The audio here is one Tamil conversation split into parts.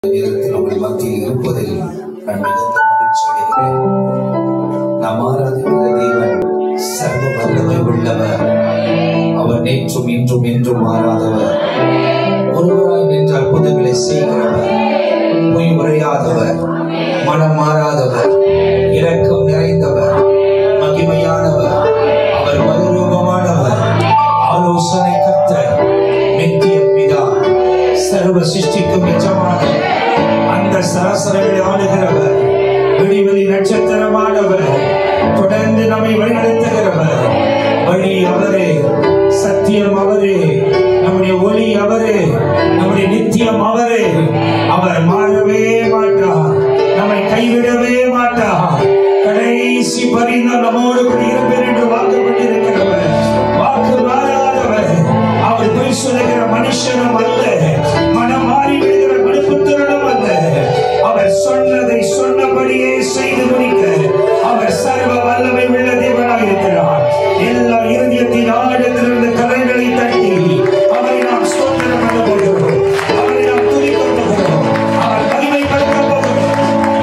நேரத்தில் உங்கள் மத்தியில் இருப்பதில் நான் மிகுந்த மகிழ்ச்சி அடைகிறேன் நாம் ஆராதிக்கிற தேவன் சர்வ வல்லமை உள்ளவர் அவர் நேற்றும் இன்றும் என்றும் மாறாதவர் ஒருவராய் நின்ற அற்புதங்களை செய்கிறவர் பொய் உரையாதவர் மனம் மாறாதவர் இரக்கம் நிறைந்தவர் மகிமையானவர் அவர் மறுரூபமானவர் ஆலோசனை கர்த்தர் நித்திய பிதா சர்வ சிருஷ்டிக்கும் நிஜமான அந்த சராசரங்களை ஆளுகிறவர் விடிவெளி நட்சத்திரமானவர் தொடர்ந்து நம்மை வழிநடத்துகிறவர் வழி அவரே சத்தியம் அவரே நம்முடைய ஒளி அவரே நம்முடைய நித்தியம் அவரே அவர் மாறவே மாட்டார் நம்மை கைவிடவே மாட்டார் கடைசி பரிந்தம் நம்மோடு கூட இருப்பேன் என்று வாக்குப்பட்டிருக்கிறவர் வாக்கு மாறாதவர் அவர் பொய் சொல்லுகிற மனுஷனும் அல்ல மனம் மாறி விடுகிற மனுப்புத்திரனும் அல்ல அவர் சொன்னதை சொன்னபடியே செய்து முடிக்க அவர் சர்வ வல்லமை உள்ள தேவனாக இருக்கிறார் எல்லா இருதயத்தின் ஆழத்திலிருந்து கரைகளை தட்டி அவரை நாம் ஸ்தோத்திரம் பண்ண போகிறோம் அவரை நாம் துதிக்க போகிறோம் அவர் மகிமைப்படுத்த போகிறோம்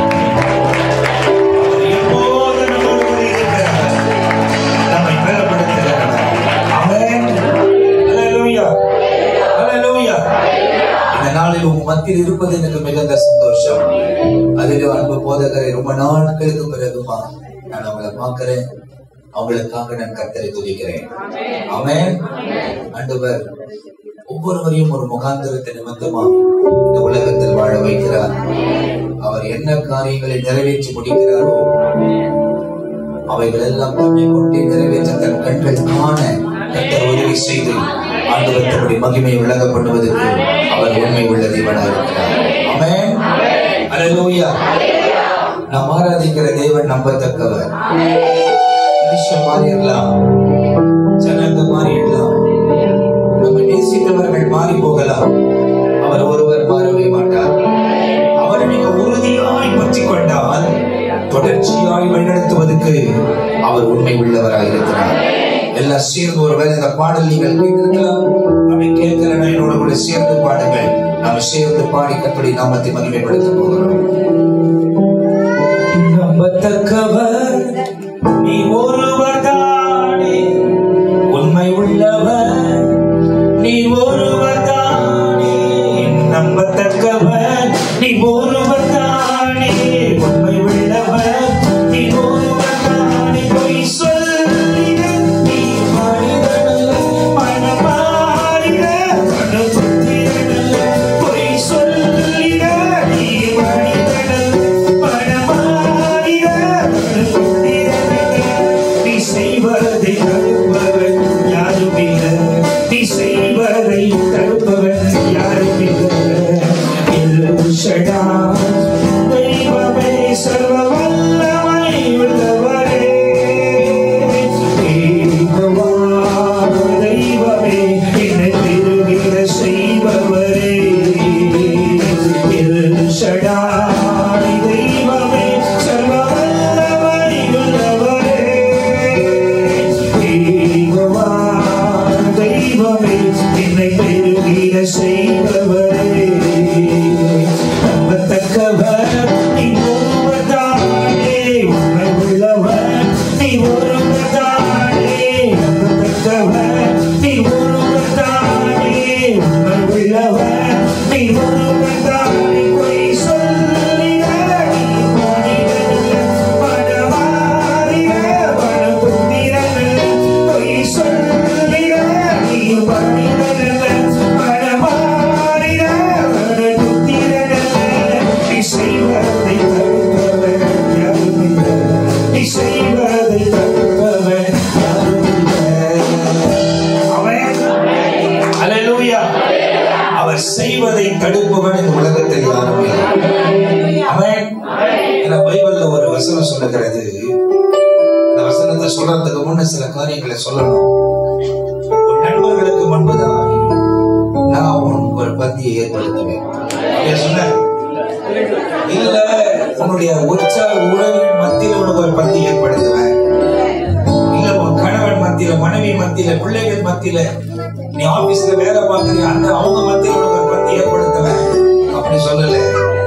அவர் எப்போது நம்மோடு கூட இருக்கிறார் நம்மை பலப்படுத்துகிறார் ஆமென் ஹalleluya ஹalleluya இந்த நாளில் உங்க மத்தியில் இருப்பது எனக்கு மிகுந்த சந்தோஷம் அதிலும் அன்பு போதகரை ரொம்ப நாட்களுக்கு பிறகுமா நான் அவங்களை பார்க்கிறேன் அவங்களுக்காக நான் கத்தரை துதிக்கிறேன் ஆமென் ஆண்டவர் ஒவ்வொருவரையும் ஒரு முகாந்திரத்தை நிமித்தமா இந்த உலகத்தில் வாழ வைக்கிறார் அவர் என்ன காரியங்களை நிறைவேற்றி முடிக்கிறாரோ அவைகள் எல்லாம் தன்னை கொண்டே நிறைவேற்ற தன் கண்கள் காண கத்தர் உதவி செய்து ஆண்டவர் தன்னுடைய மகிமை விளங்க பண்ணுவதற்கு அவர் உண்மை உள்ள தேவனாக இருக்கிறார் ஆமென் அல்லேலூயா நாம் ஆராதிக்கிற தேவன் நம்பத்தக்கவர் மனுஷன் மாறிடலாம் ஜனங்க மாறிடலாம் நம்ம நேசித்தவர்கள் மாறி போகலாம் அவர் ஒருவர் மாறவே மாட்டார் அவரை மிக உறுதியாய் பற்றி கொண்டால் தொடர்ச்சியாய் வழிநடத்துவதற்கு அவர் உண்மை உள்ளவராய் இருக்கிறார் எல்லாம் சேர்ந்து ஒருவேளை இந்த பாடல் நீங்கள் கேட்டிருக்கலாம் அப்படி கேட்கிற என்னோட கூட சேர்ந்து பாடுங்கள் நாம் சேர்ந்து பாடி கற்படி நாமத்தை மகிமைப்படுத்த போகிறோம் நம்பத்தக்கவர் நீ ஒருவர் தானே உண்மை உள்ளவர் நீ ஒருவர் தானே நம்பத்தக்கவர் நீ ஒருவர் தானே உண்மை உள்ளவர் நீ ஒருவர் தானே பொய் சொல்லிட நீ மனிதனல்ல மனமாறிட மனபுத்திரனல்ல பொய் சொல்லிட நீ மனிதனல்ல மனமாறிட மனபுத்திரனல்ல நீ செய்வதை தடுப்பவன் யாரும் இல்லை நீ செய்வதை தடுப்பவன் யாரும் இல்லை தெய்வமே சர்வ வல்லமை உள்ளவரே தெய்வமான தெய்வமே என்னை திருகிற செய்பவரே ஷடாடி தெய்வமே சர்வ வல்லமை உள்ளவரே தெய்வமான தெய்வமே என்னை பெருகிற செய்பவரே நம்பத்தக்கவர் நீ ஒருவர்தானே உண்மை உள்ளவர் நீ ஒருவர்தானே நம்பத்தக்கவர் நீ ஒருவர்தானே உண்மை உள்ளவர் நீ ஒருவர்தானே பொய் சொல்லிட நீ மனிதனல்ல மனமாறிட மனபுத்திரனல்ல பொய் சொல்லிட நீ மனிதனல்ல மனமாறிட மனபுத்திரனல்ல நீ செய்வதை தடுப்பவன் யாரும் இல்லை. நீ செய்வதை தடுப்பவன் யாரும் இல்லை. அவன் அல்லேலூயா. அவர் செய்வதை தடுப்பவன் இந்த உலகத்தில் யாரும் இல்லை அவன் ஏன்னா பைபிள்ல ஒரு வசனம் சொல்லுகிறது அந்த வசனத்தை சொல்றதுக்கு முன்ன சில காரியங்களை சொல்லணும் உன் நண்பர்களுக்கு முன்பதாய் நான் உன் ஒரு பந்தியை ஏற்படுத்துவேன் அப்படியே சொன்ன இல்ல உன்னுடைய உற்சாக உறவின் மத்தியில் உனக்கு ஒரு பந்தி ஏற்படுத்துவேன் இல்ல உன் கணவன் மத்தியில மனைவி மத்தியில பிள்ளைகள் மத்தியில நீ ஆபீஸ்ல வேலை பார்க்கறிய அந்த அவங்க மத்தியில உனக்கு ஒரு பந்தி ஏற்படுத்துவேன் அப்படி சொல்லல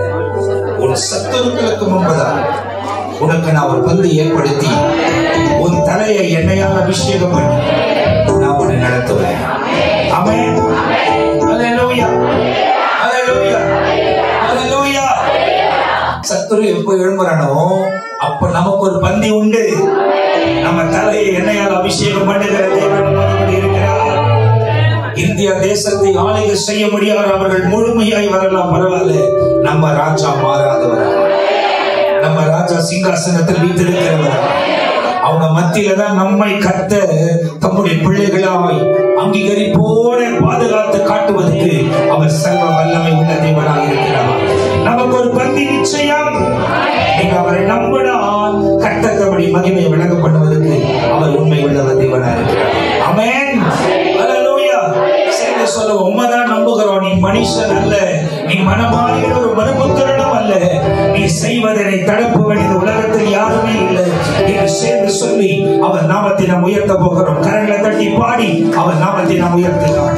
உன் சத்துருக்களுக்கு முன்பதாக உனக்கு நான் ஒரு பந்து ஏற்படுத்தி உன் தலையை எண்ணெயால் அபிஷேகம் பண்ணி நான் உன்னை நடத்துவேன் ஆமென் ஹalleluya ஹalleluya ஹalleluya சத்துரு எப்போ எழும்புறானோ அப்ப நமக்கு ஒரு பந்தி உண்டு நம்ம தலையை எண்ணெயால் அபிஷேகம் பண்ணுகிற தேவன் நம்மோடு இருக்கிறார் இந்தியா தேசத்தை ஆளுகை செய்ய முடியாத அவர்கள் முழுமையாய் வரலாம் பரவாயில்ல நம்ம ராஜா மாறாதவரா நம்ம ராஜா சிங்காசனத்தில் வீட்டிருக்கிறவரா அவங்க மத்தியில தான் நம்மை கத்த தம்முடைய பிள்ளைகளாய் அங்கீகரிப்போட பாதுகாத்து காட்டுவதற்கு அவர் சர்வ வல்லமை உள்ள தேவனாக இருக்கிறார் நமக்கு ஒரு பந்தி நிச்சயம் நீங்க அவரை நம்பினால் கட்டத்தபடி மகிமை விளங்க பண்ணுவதற்கு அவர் உண்மை உள்ளவர் தேவனாக இருக்கிறார் அமேன் ஹalleluya சேர்ந்து சொல்ல உண்மைதான் நம்புகிறோம் நீ மனுஷன் அல்ல நீ மனமாறிய ஒரு மறுபுத்திரனும் அல்ல நீ செய்வதனை தடுப்புவன் இந்த உலகத்தில் யாருமே இல்லை என்று சேர்ந்து சொல்லி அவர் நாமத்தை நாம் உயர்த்த போகிறோம் கரங்களை தட்டி பாடி அவர் நாமத்தை நாம் உயர்த்தலாம்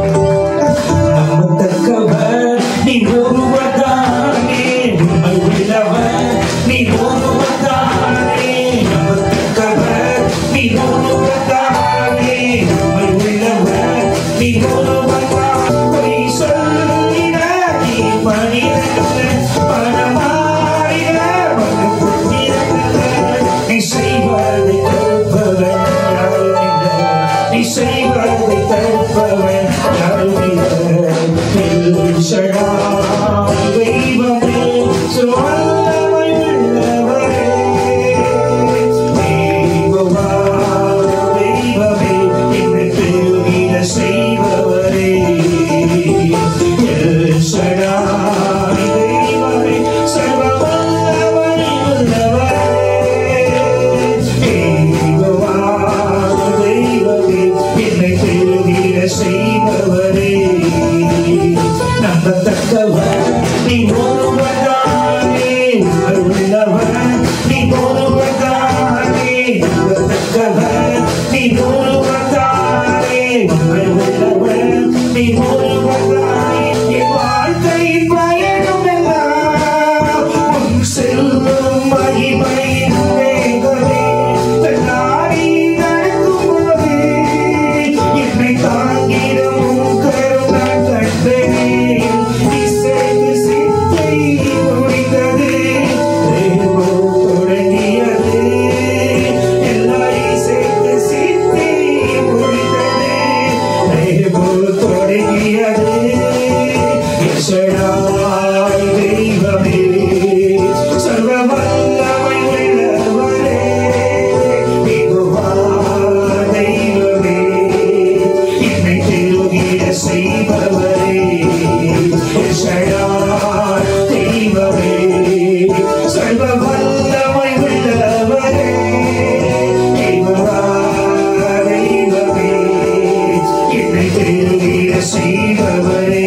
நம்பத்தக்கவர் நீ ஒருவர்தானே உண்மை உள்ளவர் நீ ஒருவர்தானே நம்பத்தக்கவர் நீ ஒருவர்தானே உண்மை உள்ளவர் நீ ஒருவர்தான் பொய் சொல்லிட நீ மனிதன் பணமாறிட வந்து புத்திரன் நீ செய்வதை தடுப்பவன் யாரும் இல்லை நீ செய்வதை தடுப்பவன் யாரும் இல்லை எல்ஷடா தெய்வமே சுவல்லமை உள்ளவரே தெய்வமா தெய்வமே என்னை பெருகிட செய்பவரே எல்ஷடா தெய்வமே சர்வ வல்லமை உள்ளவரே தெய்வமா தெய்வமே என்னை பெருகிட செய்பவரே நம்பத்தக்கவர் நீ ஒருவர்தானே உண்மை உள்ளவர் நீ ஒருவர்தானே நம்பத்தக்கவர் நீ ஒருவர்தானே உண்மை உள்ளவர் நீ ஒருவர்தானே என் வாழ்க்கையின் பயணம் எல்லாம் உன் செல்வம் மகிமையின் வேகமே தன்னாடி நடக்கும் போது என்னை தாங்கிடும் கருணா கண்டனே இசைவு சித்தை முடிந்தது தேவோ தொடங்கியது எல்லா இசைவு சித்தை முடிந்தது தேவோ தொடங்கியது இசையாய் தெய்வமே சர்வ வல்லமை உள்ளவரே மிகுவா தெய்வமே என்னை திருகிட செய்பவரே இசையாய் தெய்வமே சர்வ வல்லமை உள்ளவரே மிகுவா தெய்வமே என்னை திருகிட செய்பவரே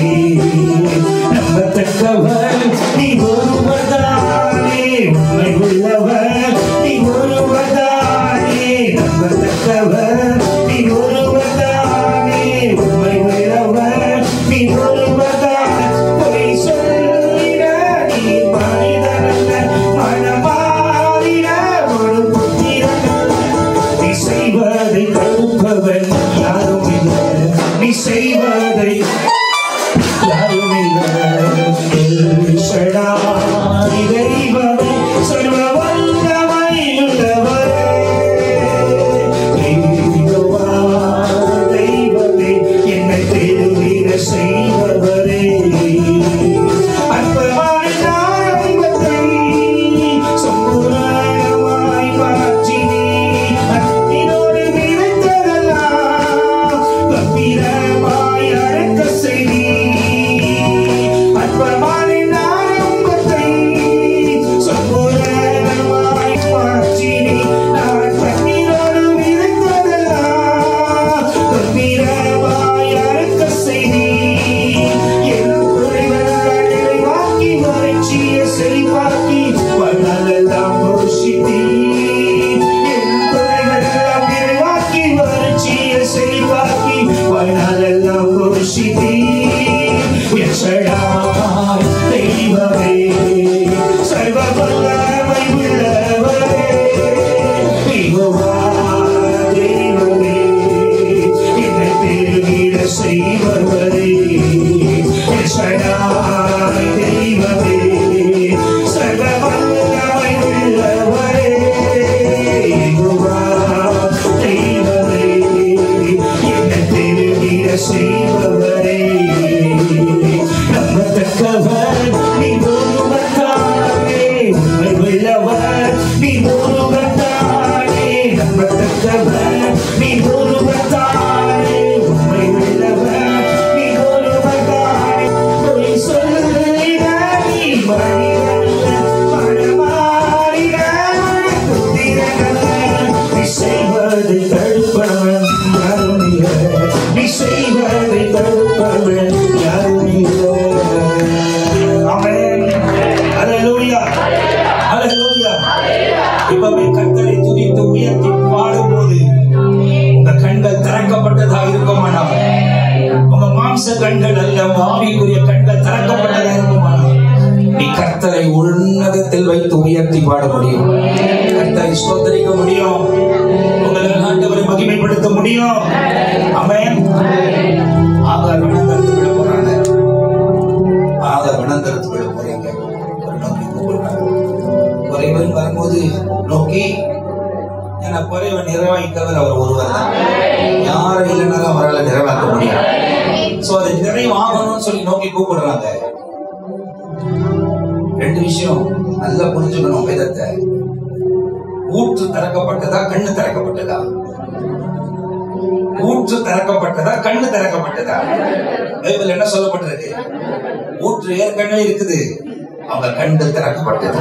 நம்பத்தக்கவர் நீ ஒருவர்தானே உண்மை உள்ளவர் நீ ஒருவர்தானே நம்பத்தக்கவர் நீ ஒருவர்தானே உண்மை உள்ளவர் நீ ஒருவர்தான் பொய் சொல்லிட நீ மனிதனல்ல மனமாறிட ஒரு புத்திரனல்ல நீ செய்வதை தடுப்பவன் யாரும் இல்லை நீ செய்வதை யாரும் இல்லை எல்ஷடாய் தெய்வமே சர்வ வல்லமை உள்ளவரே தெய்வமா தெய்வமே என்னை திருவிட செய்பவரே அற்பமான ஆரம்பத்தை சம்பூரணமாய் மாற்றினீ அன்பினோடு நினைத்ததெல்லாம் கம்பீரமாய் அழைக்க செய்தி அற்பமான ஆரம்பத்தை தெய்வமே சர்வ வல்லமை உள்ளவரே யெகோவா தெய்வமே என்னை பெருகிட செய்பவரே என் சடாய் தெய்வமே சர்வ வல்லமை உள்ளவரே யெகோவா தெய்வமே என்னை பெருகிட செய்பவரே நம்பத்தக்கவர் நீ ஒருவர்தானே உண்மை உள்ளவர் நீ ஒருவர்தானே நம்பத்தக்கவர் நீ ஒருவர்தானே உண்மை உள்ளவர் நீ ஒருவர்தானே பொய் சொல்லுகிற நீ மனிதல்ல மனமாறிட புத்திரனல்ல நீ செய்வதை தடுப்பவன் யாரும் இல்லை நீ செய்வதை தடுப்பவன் யாரும் இல்லை ஆமென் ஹalleluya ஹalleluya இப்பவே கர்த்தரை துதித்து உயர்த்தி பாடும்போது உங்க கண்கள் திறக்கப்பட்டதாக இருக்குமானால் உங்க மாம்ச கண்கள் அல்ல உங்க ஆவிக்குரிய கண்கள் திறக்கப்பட்டதாக இருக்குமானால் நீ கர்த்தரை உன்னதத்தில் வைத்து உயர்த்தி பாட முடியும் கர்த்தரை ஸ்தோத்தரிக்க முடியும் உங்களால் ஆண்டவரை மகிமைப்படுத்த முடியும் ஆமென் ஆகார் வனந்தரத்துக்குள்ள போறாங்க ஆகார் வனந்தரத்துக்குள்ள போறீங்க ஒரு நோக்கி கூப்பிடுறாங்க குறைவன் வரும்போது நோக்கி ஏன்னா குறைவன் நிறைவாய்த்தவர் அவர் ஒருவர் தான் யாரும் இல்லைனாலும் அவரால் நிறைவாக்க முடியும் சோ அது நிறைவாகணும்னு சொல்லி நோக்கி கூப்பிடுறாங்க ரெண்டு விஷயம் நல்லா புரிஞ்சுக்கணும் வேதத்தை ஊற்று திறக்கப்பட்டதா கண்ணு திறக்கப்பட்டதா ஊற்று திறக்கப்பட்டதா கண்ணு திறக்கப்பட்டதா பைபிள் என்ன சொல்லப்பட்டிருக்கு ஊற்று ஏற்கனவே இருக்குது அவங்க கண்டு திறக்கப்பட்டது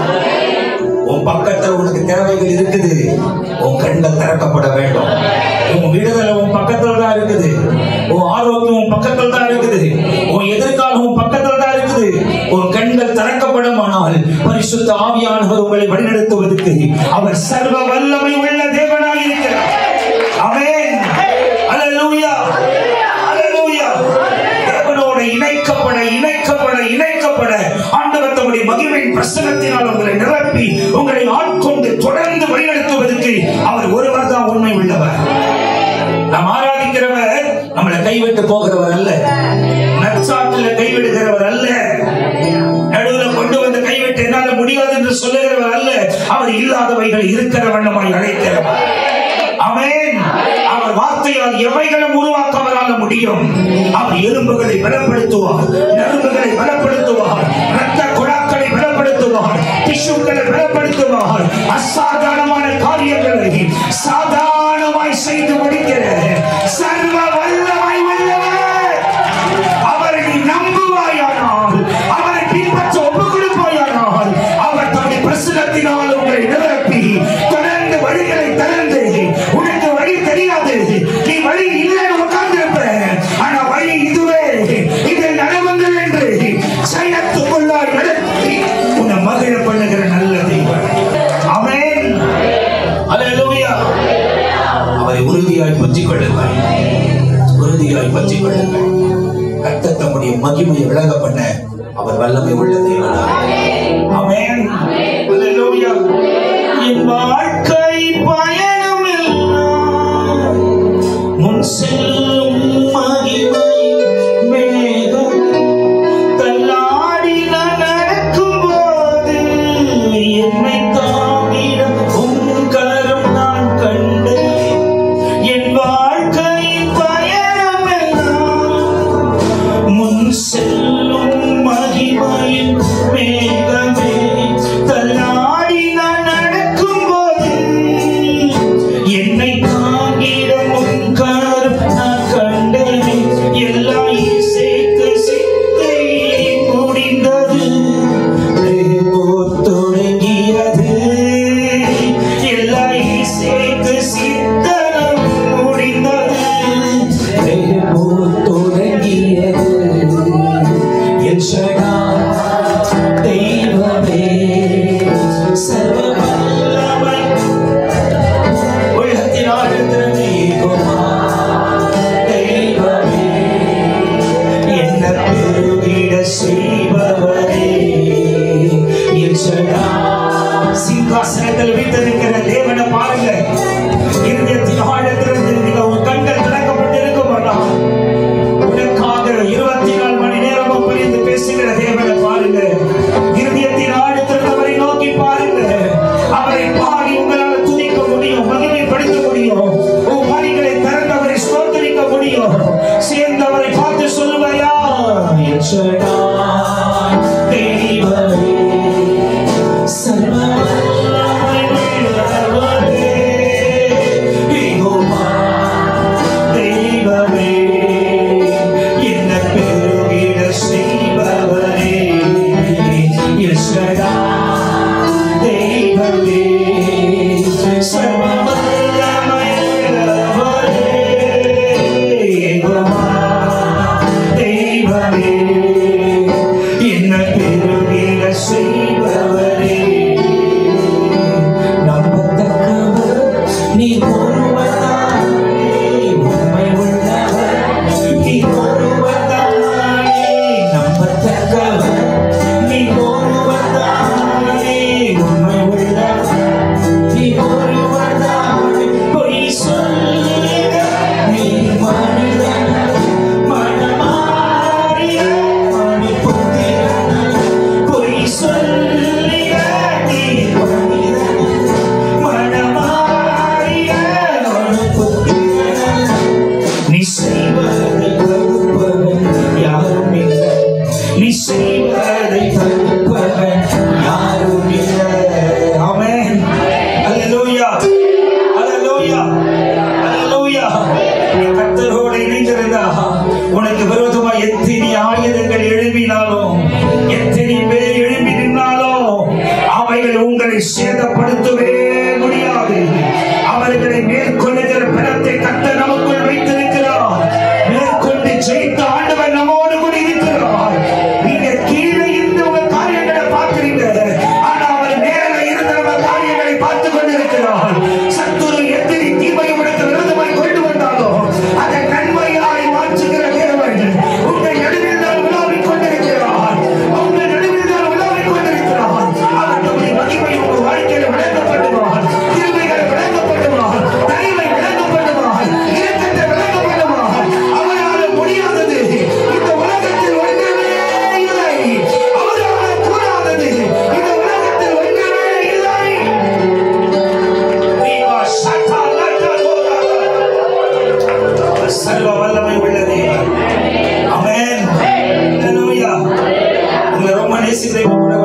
உன் பக்கத்துல உனக்கு தேவைகள் இருக்குது உன் கண்கள் திறக்கப்பட வேண்டும் உன் விடுதலை உன் பக்கத்துல தான் இருக்குது உன் ஆரோக்கியம் உன் பக்கத்துல தான் இருக்குது உன் எதிர்காலம் உன் பக்கத்துல தான் இருக்குது உன் கண்கள் திறக்கப்படுமானால் பரிசுத்த ஆவியானவர் உங்களை வழிநடத்துவதற்கு அவர் சர்வ வல்லமை உள்ள தேவனாக இருக்கிறார் ஆமென் அல்லேலூயா அல்லேலூயா தேவனோட இணைக்கப்பட இணைக்கப்பட இணைக்கப்பட ஆண்டவர் தம்முடைய மகிமையின் பிரசனத்தினால் உங்களை நிரப்பி உங்களை ஆட்கொண்டு தொடர்ந்து வழிநடத்துவதற்கு அவர் ஒருவர் தான் உண்மை உள்ளவர் நாம் ஆராதிக்கிறவர் நம்மளை கைவிட்டு போகிறவர் அல்ல நற்சாட்டில் கைவிடுகிறவர் அல்ல நடுவுல கொண்டு வந்து கைவிட்டு என்னால முடியாது என்று சொல்லுகிறவர் அல்ல அவர் இல்லாதவைகள் இருக்கிற வண்ணமாய் அழைக்கிறவர் ஆமென் அவர் வார்த்தையால் எவைகளும் உருவாக்க அவரால் முடியும் அவர் எலும்புகளை பலப்படுத்துவார் நரம்புகளை பலப்படுத்துவார் ரத்த குழாக்களை பலப்படுத்துவார் டிஷ்யூக்களை பலப்படுத்துவார் அசாதாரணமான காரியங்களை சாதாரணமாய் செய்து முடிக்கிற சர்வ வல்லமை உள்ளவர் அவரை நீ நம்புவாயானால் அவரை பின்பற்ற ஒப்பு கொடுப்பாயானால் அவர் தம்முடைய பிரசனத்தினால் உங்களை நிரப்பி தொடர்ந்து வழிகளை திறந்து உனக்கு வழி தெரியாது நீ வழி இல்லைன்னு உட்கார்ந்திருப்ப ஆனா வழி இதுவே இதை நடவுங்கள் என்று செயத்துக்குள்ளாய் நடத்தி உன்னை மகிழ பண்ணுகிற நல்ல தெய்வம் ஆமென் அல்லேலூயா அவரை உறுதியாய் பற்றிக் கொள்ளுங்கள் உறுதியாய் பற்றிக் கொள்ளுங்கள் கர்த்தர் தம்முடைய மகிமையை விளங்க பண்ண அவர் வல்லமை உள்ள தேவனா ஆமென் அல்லேலூயா என் வாழ்க்கை பயணம் எல்லாம் முன் செல்லும் மகிமை மேகம் தள்ளாடி நான் நடக்கும்போது என்னை தாங்கிட உன் கரம் நான் கண்டேன் என் வாழ்க்கை பயணம் எல்லாம் முன் செல்லும் மகிமையின் மேகமே தள்ளாடி நான் நடக்கும்போது என்னை தாங்கிட முன் கரம் நான்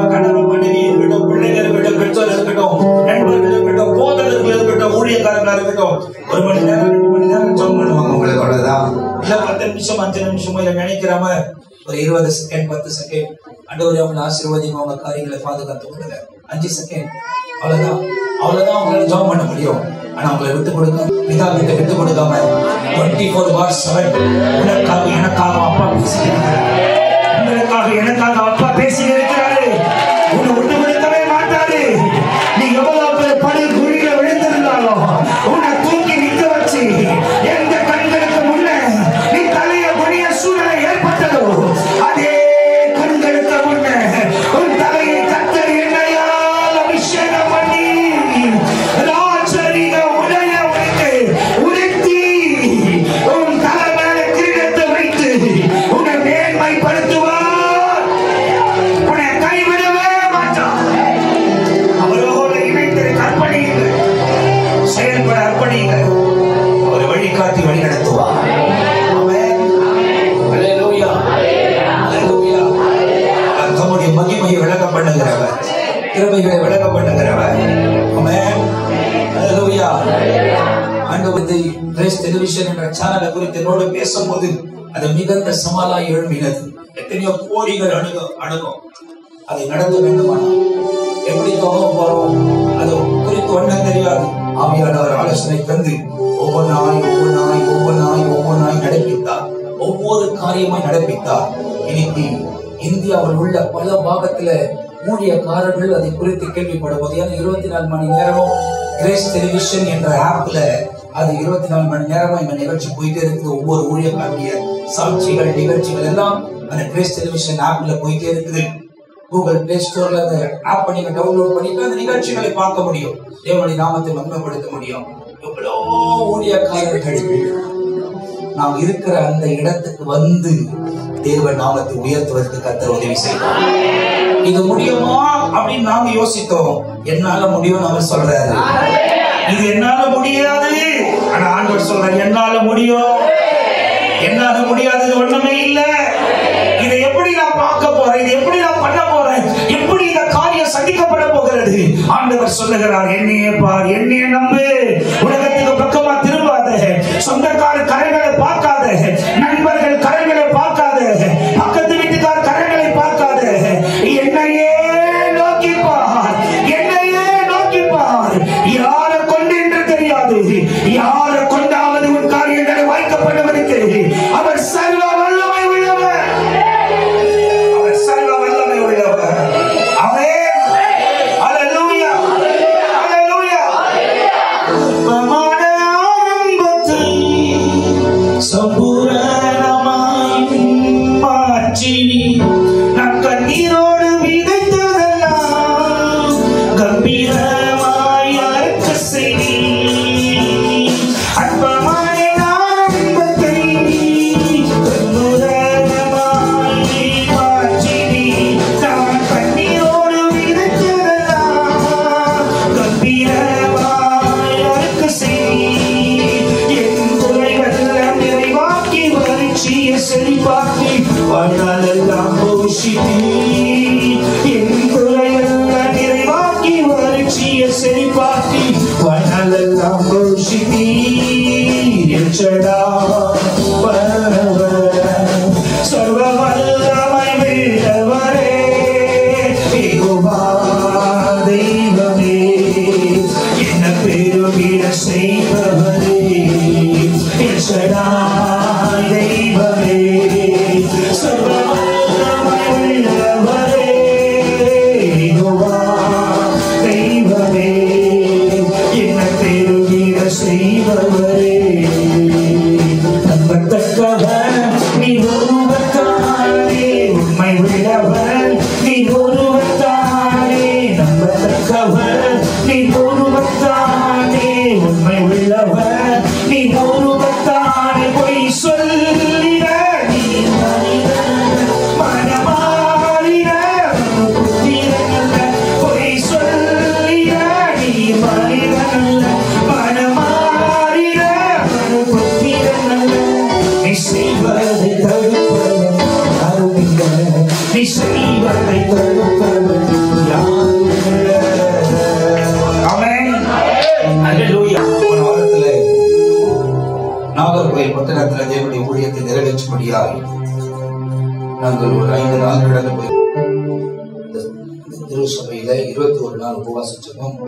கணவன் மனைவி இருக்கட்டும் பிள்ளைகள் இருக்கட்டும் பெற்றோர் இருக்கட்டும் நண்பர்கள் இருக்கட்டும் போதகர்கள் இருக்கட்டும் ஊழியக்காரங்களா இருக்கட்டும் ஒரு மணி நேரம் ரெண்டு மணி நேரம் ஜெபம் பண்ணுவாங்க உங்களுக்கு அவ்வளவுதான் இல்ல பத்து நிமிஷம் அஞ்சு நிமிஷமோ இல்ல நினைக்கிறாம ஒரு இருபது செகண்ட் பத்து செகண்ட் அண்டவரே அவங்களை ஆசீர்வதிங்க அவங்க காரியங்களை பாதுகாத்து கொடுங்க அஞ்சு செகண்ட் அவ்வளவுதான் அவ்வளவுதான் அவங்களால ஜாப் பண்ண முடியும் ஆனா அவங்களை விட்டு கொடுக்க பிதா கிட்ட விட்டு கொடுக்காம டுவெண்ட்டி ஃபோர் பார் செவன் உனக்காக எனக்காக அப்பா பேசிக்கிறாரு உங்களுக்காக எனக்காக அப்பா பேசியிருக்கிறாரு உன்னை விட்டு கொடுக்கவே மாட்டாரு நீ எவ்வளவு பெரிய படு குழியில விழுந்திருந்தாலும் உன்னை தூக்கி நிக்க வச்சு எந்த கண்களுக்கு முன்ன நீ தலைய குனிய சூழ்நிலை ஏற்பட்டதோ அதே கண்களுக்கு முன்ன உன் தலையை கத்தர் எண்ணெயால் அபிஷேகம் பண்ணி ராஜரீக உடைய வைத்து உடுத்தி உன் தலை மேல கிரீடத்தை வைத்து உன்னை மேன்மைப்படுத்துவார் உன்னை கைவிடவே மாட்டான் அவரோடு இணைந்து அர்ப்பணியுங்கள் செயல்பட அர்ப்பணியுங்கள் அவர் வழிகாட்டி வழி நடத்துவார் ஆமென். அல்லேலூயா. அல்லேலூயா. அவர் தம்முடைய மகிமையை விளக்க பண்ணுகிறவர் கிருபைகளை விளக்க பண்ணுகிறவர் ஆமென். அல்லேலூயா. ஆண்டவரது பிரேஸ் டெலிவிஷன் என்ற சேனலை குறித்து என்னோடு பேசும்போது அது மிகுந்த சவாலாய் எழும்பினது எத்தனையோ கோடிகள் அணுக அணுகும் அதை நடத்த வேண்டுமானால் எப்படி தோண போறோம் அது குறித்து ஒன்றும் தெரியாது ஆவியானவர் ஆலோசனை தந்து ஒவ்வொன்றாய் ஒவ்வொன்றாய் ஒவ்வொன்றாய் ஒவ்வொன்றாய் நடப்பித்தார் ஒவ்வொரு காரியமாய் நடப்பித்தார் இன்னைக்கு இந்தியாவில் உள்ள பல பாகத்துல ஊழியக்காரர்கள் அதை குறித்து கேள்விப்படுவது ஏன்னா இருபத்தி நாலு மணி நேரமும் கிரேஸ் டெலிவிஷன் என்ற ஆப்ல அது இருபத்தி நாலு மணி நேரமா இந்த நிகழ்ச்சி போயிட்டே இருக்குது ஒவ்வொரு ஊழியக்காரருடைய சாட்சிகள் நிகழ்ச்சிகள் எல்லாம் அந்த கிரேஸ் டெலிவிஷன் ஆப்ல போயிட்டே இருக்குது கூகுள் பிளே ஸ்டோர்ல அந்த ஆப் நீங்க டவுன்லோட் பண்ணிட்டு அந்த நிகழ்ச்சிகளை பார்க்க முடியும் தேவனுடைய நாமத்தை மகிமைப்படுத்த முடியும் எவ்வளோ ஊழியக்காரர்கள் நாம் இருக்கிற அந்த இடத்துக்கு வந்து தேவ நாமத்தை உயர்த்துவதற்கு கத்தர் உதவி செய்வார் இது முடியுமா அப்படின்னு நாம யோசித்தோம் என்னால முடியும்னு அவர் சொல்றாரு இது என்னால முடியாது ஆனா ஆண்டவர் சொல்றாரு என்னால முடியும் என்னால முடியாதது ஒண்ணுமே இல்ல இதை எப்படி நான் பார்க்க போறேன் இதை எப்படி நான் பண்ண போறேன் எப்படி இந்த காரியம் சந்திக்கப்பட போகிறது ஆண்டவர் சொல்லுகிறார் என்னையே பார் என்னைய நம்பு உலகத்துக்கு பக்கமா திரும்பாத சொந்தக்கார கரைகளை பார்க்காத நண்பர்கள் கரைகளை பார்க்காத பக்கத்து வீட்டுக்கார் கரைகளை பார்க்காத என்னையே நோக்கி பார் என்னையே நோக்கி பார் யாரை கொண்டு என்று தெரியாது யாரை கொண்டாவது உன் காரியங்களை வாய்க்கப்படுவதற்கு அவர் சர்வ வல்லமை உள்ளவர் அவர் சர்வ வல்லமை உள்ளவர் அவன் அல்லேலூயா அல்லேலூயா பரமான ஆரம்பத்தை சம்பூரணமாய் மாற்றி நம் கண்ணீரோடு விதைத்ததெல்லாம் கம்பீரமாய் அறுக்க செய்தி அற்பமாய் ஆரம்பத்தை கம்பீரமாய் மாற்றி நம் கண்ணீரோடு விதைத்ததெல்லாம் கம்பீரமாய் அறுக்க செய்தி என் குறைவெல்லாம் நிறைவாக்கி வறட்சிய செழிப்பாக்கி வாழ்நாளெல்லாம் போஷித்தி என் குறைவெல்லாம் நிறைவாக்கி வறட்சிய செழிப்பாக்கி வாழ்நாளெல்லாம் போஷித்தி எச்சடா சர்வ வல்லமை உள்ளவரே யெகோவா தெய்வமே என்ன பெருகிட செய்பவரே எச்சடாய் தெய்வமே சர்வ வல்லமை உள்ளவரே யெகோவா தெய்வமே என்ன பெருகிட செய்பவரே நம்பத்தக்கவன் நீ ஒருவத்தானே உண்மை உள்ளவன் நீ ஒருவத்தானே திருச்சபையில இருபத்தி ஒரு நாள் உபவாசிச்சோம்